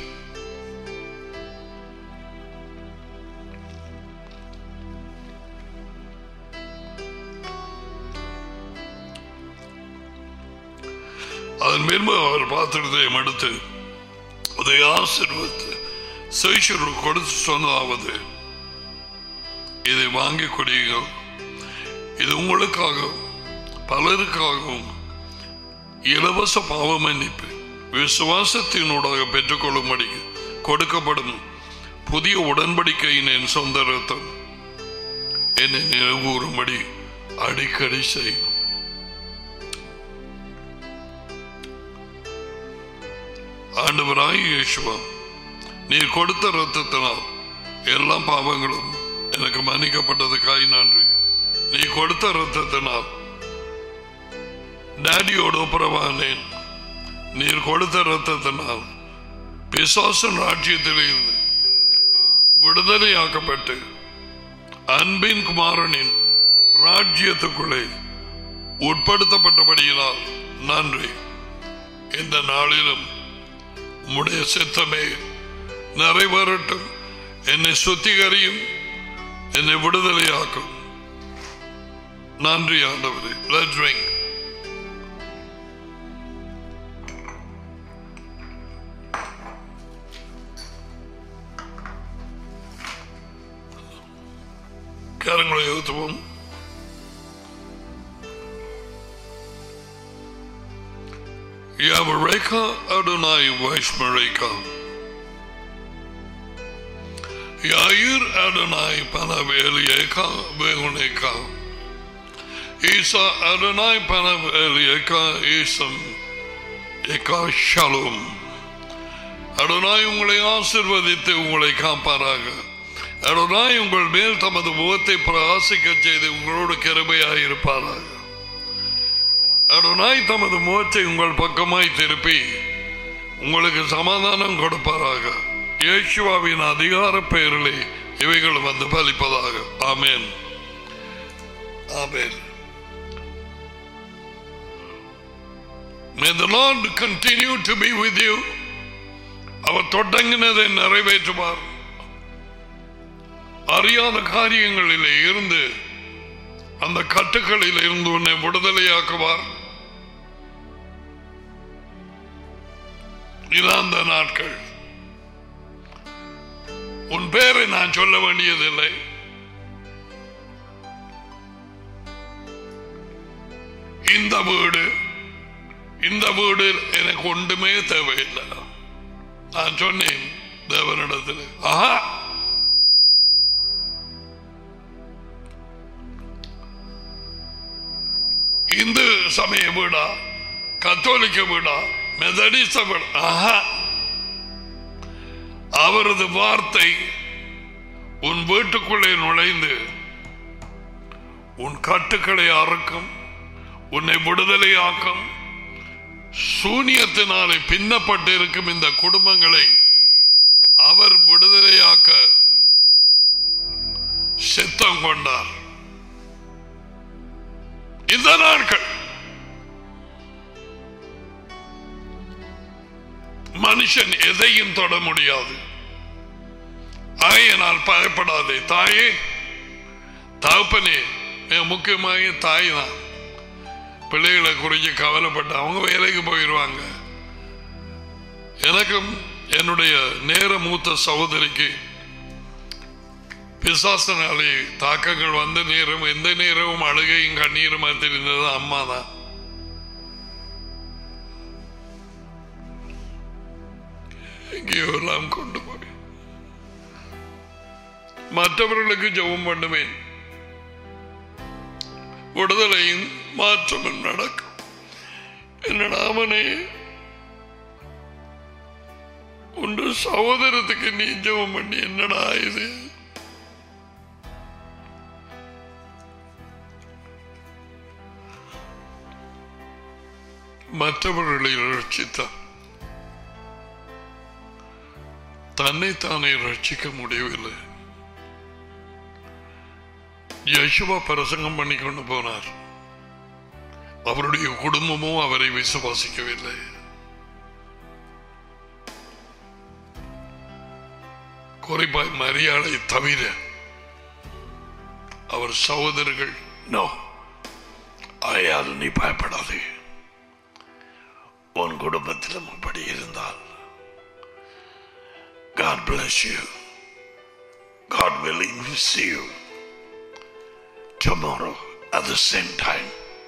அதன் மேலும் அவர் பாத்திரத்தை எடுத்து அதை ஆசிர்வத்து சேஷருக்கு கொடுத்து சொன்னதாவது இதை வாங்கி கொடியுங்கள் இது உங்களுக்காகவும் பலருக்காகவும் இலவச பாவ மன்னிப்பு விசுவாசத்தினூடாக பெற்றுக்கொள்ளும்படி கொடுக்கப்படும் புதிய உடன்படிக்கையின் என் சொந்த ரத்தம் என்னை நினைவுறும்படி அடிக்கடி செய்யும் ஆண்டவராய் இயேசுவா நீர் கொடுத்த ரத்தத்தினால் எல்லா பாவங்களும் எனக்கு மன்னிக்கப்பட்டதுக்காய் நன்றி நீ கொடுத்த ரத்தத்தினால் டாடியோடு ஒப்புரவானேன் நீர் கொடுத்த ரத்தத்தினால் பிசாசன் ராஜ்யத்தில் இருந்து விடுதலையாக்கப்பட்டு அன்பின் குமாரனின் ராஜ்யத்துக்குள்ளே உட்படுத்தப்பட்டபடியினால் நன்றி இந்த நாளிலும் உம்முடைய சித்தமே நிறைவேறட்டும் என்னை சுத்திகரியும் என்னை விடுதலையாக்கும் நன்றி ஆண்டவரே Let's drink. கரங்களை ஊற்றுவோம் Yavareka Adonai Vaishmareka. Yair Adonai Panavelieka Vehuneka. Isa Adonai Panavelieka Isam Eka Shalom. Adonai உங்களை ஆசிர்வதித்து உங்களை காப்பாராக அடனாய் உங்கள் மேல் தமது முகத்தை பிரகாசிக்க செய்து உங்களோடு கிருபையாயிருப்பாராக அருணாய் தமது முகத்தை உங்கள் பக்கமாய் திருப்பி உங்களுக்கு சமாதானம் கொடுப்பாராக இயேசுவாவின் அதிகார பெயரிலே இவைகள் வந்து பலிப்பதாக ஆமேன் ஆமேன் May the Lord continue to be with you. அவர் தொடங்கினதை நிறைவேற்றுவார் அறியாத காரியங்களிலே இருந்து அந்த கட்டுக்களில் இருந்து உன்னை விடுதலையாக்குவார் இதான் அந்த நாட்கள் உன் பேரை நான் சொல்ல வேண்டியதில்லை இந்த வீடு இந்த வீடு எனக்கு ஒன்றுமே தேவையில்லை நான் சொன்னேன் தேவனிடத்தில் ஆஹா இந்து சமய வீடா கத்தோலிக்க வீடா மெதடிஸ்ட வீடா ஆஹா அவரது வார்த்தை உன் வீட்டுக்குள்ளே நுழைந்து உன் கட்டுக்களை அறுக்கும் உன்னை விடுதலையாக்கும் சூனியத்தினாலே பின்னப்பட்டு இருக்கும் இந்த குடும்பங்களை அவர் விடுதலையாக்க சித்தம் கொண்டார் இந்த நாட்கள் மனுஷன் எதையும் தொட முடியாது ஆயனால் பயப்படாதே தாயே தகப்பனே மிக முக்கியமாக தாய் தான் பிள்ளைகளை குறித்து கவலைப்பட்டு அவங்க வேலைக்கு போயிடுவாங்க எனக்கும் என்னுடைய நேர மூத்த சகோதரிக்கு பிசாசனாலே தாக்கங்கள் வந்த நேரம் எந்த நேரமும் அழுகையும் கண்ணீருமா தெரிந்தது அம்மா தான் எங்கேயோ எல்லாம் கொண்டு போய் மற்றவர்களுக்கு ஜெபம் பண்ணுவேன் விடுதலையும் மாற்றமும் நடக்கும் என்னடா அவனே உண்டு சகோதரத்துக்கு நீ ஜெபம் பண்ணி என்னடா இது மற்றவர்களை ரட்சித்தார் தன்னைத்தானே ரட்சிக்க முடியவில்லை யசுவா பிரசங்கம் பண்ணி கொண்டு போனார் அவருடைய குடும்பமும் அவரை விசுவாசிக்கவில்லை குறிப்பாய் மரியாதை தவிர அவர் சகோதரர்கள் நோ ஆயாது நீ பயப்படாதே உன் குடும்பத்திலும் அப்படி இருந்தால் God bless you. God will use you tomorrow at the same time.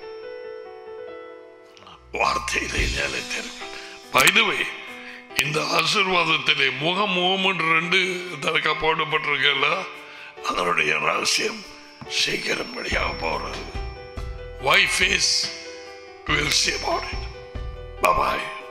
வார்த்தையிலே நிலைத்திருங்கள் By the way, இந்த ஆசிர்வாதத்திலே முகம் முகம் என்று ரெண்டு தரக்கா போடப்பட்டிருக்கல அதனுடைய ரகசியம் சீக்கிரம் வெளியாக போறது Why face? We'll see about it. Bye bye.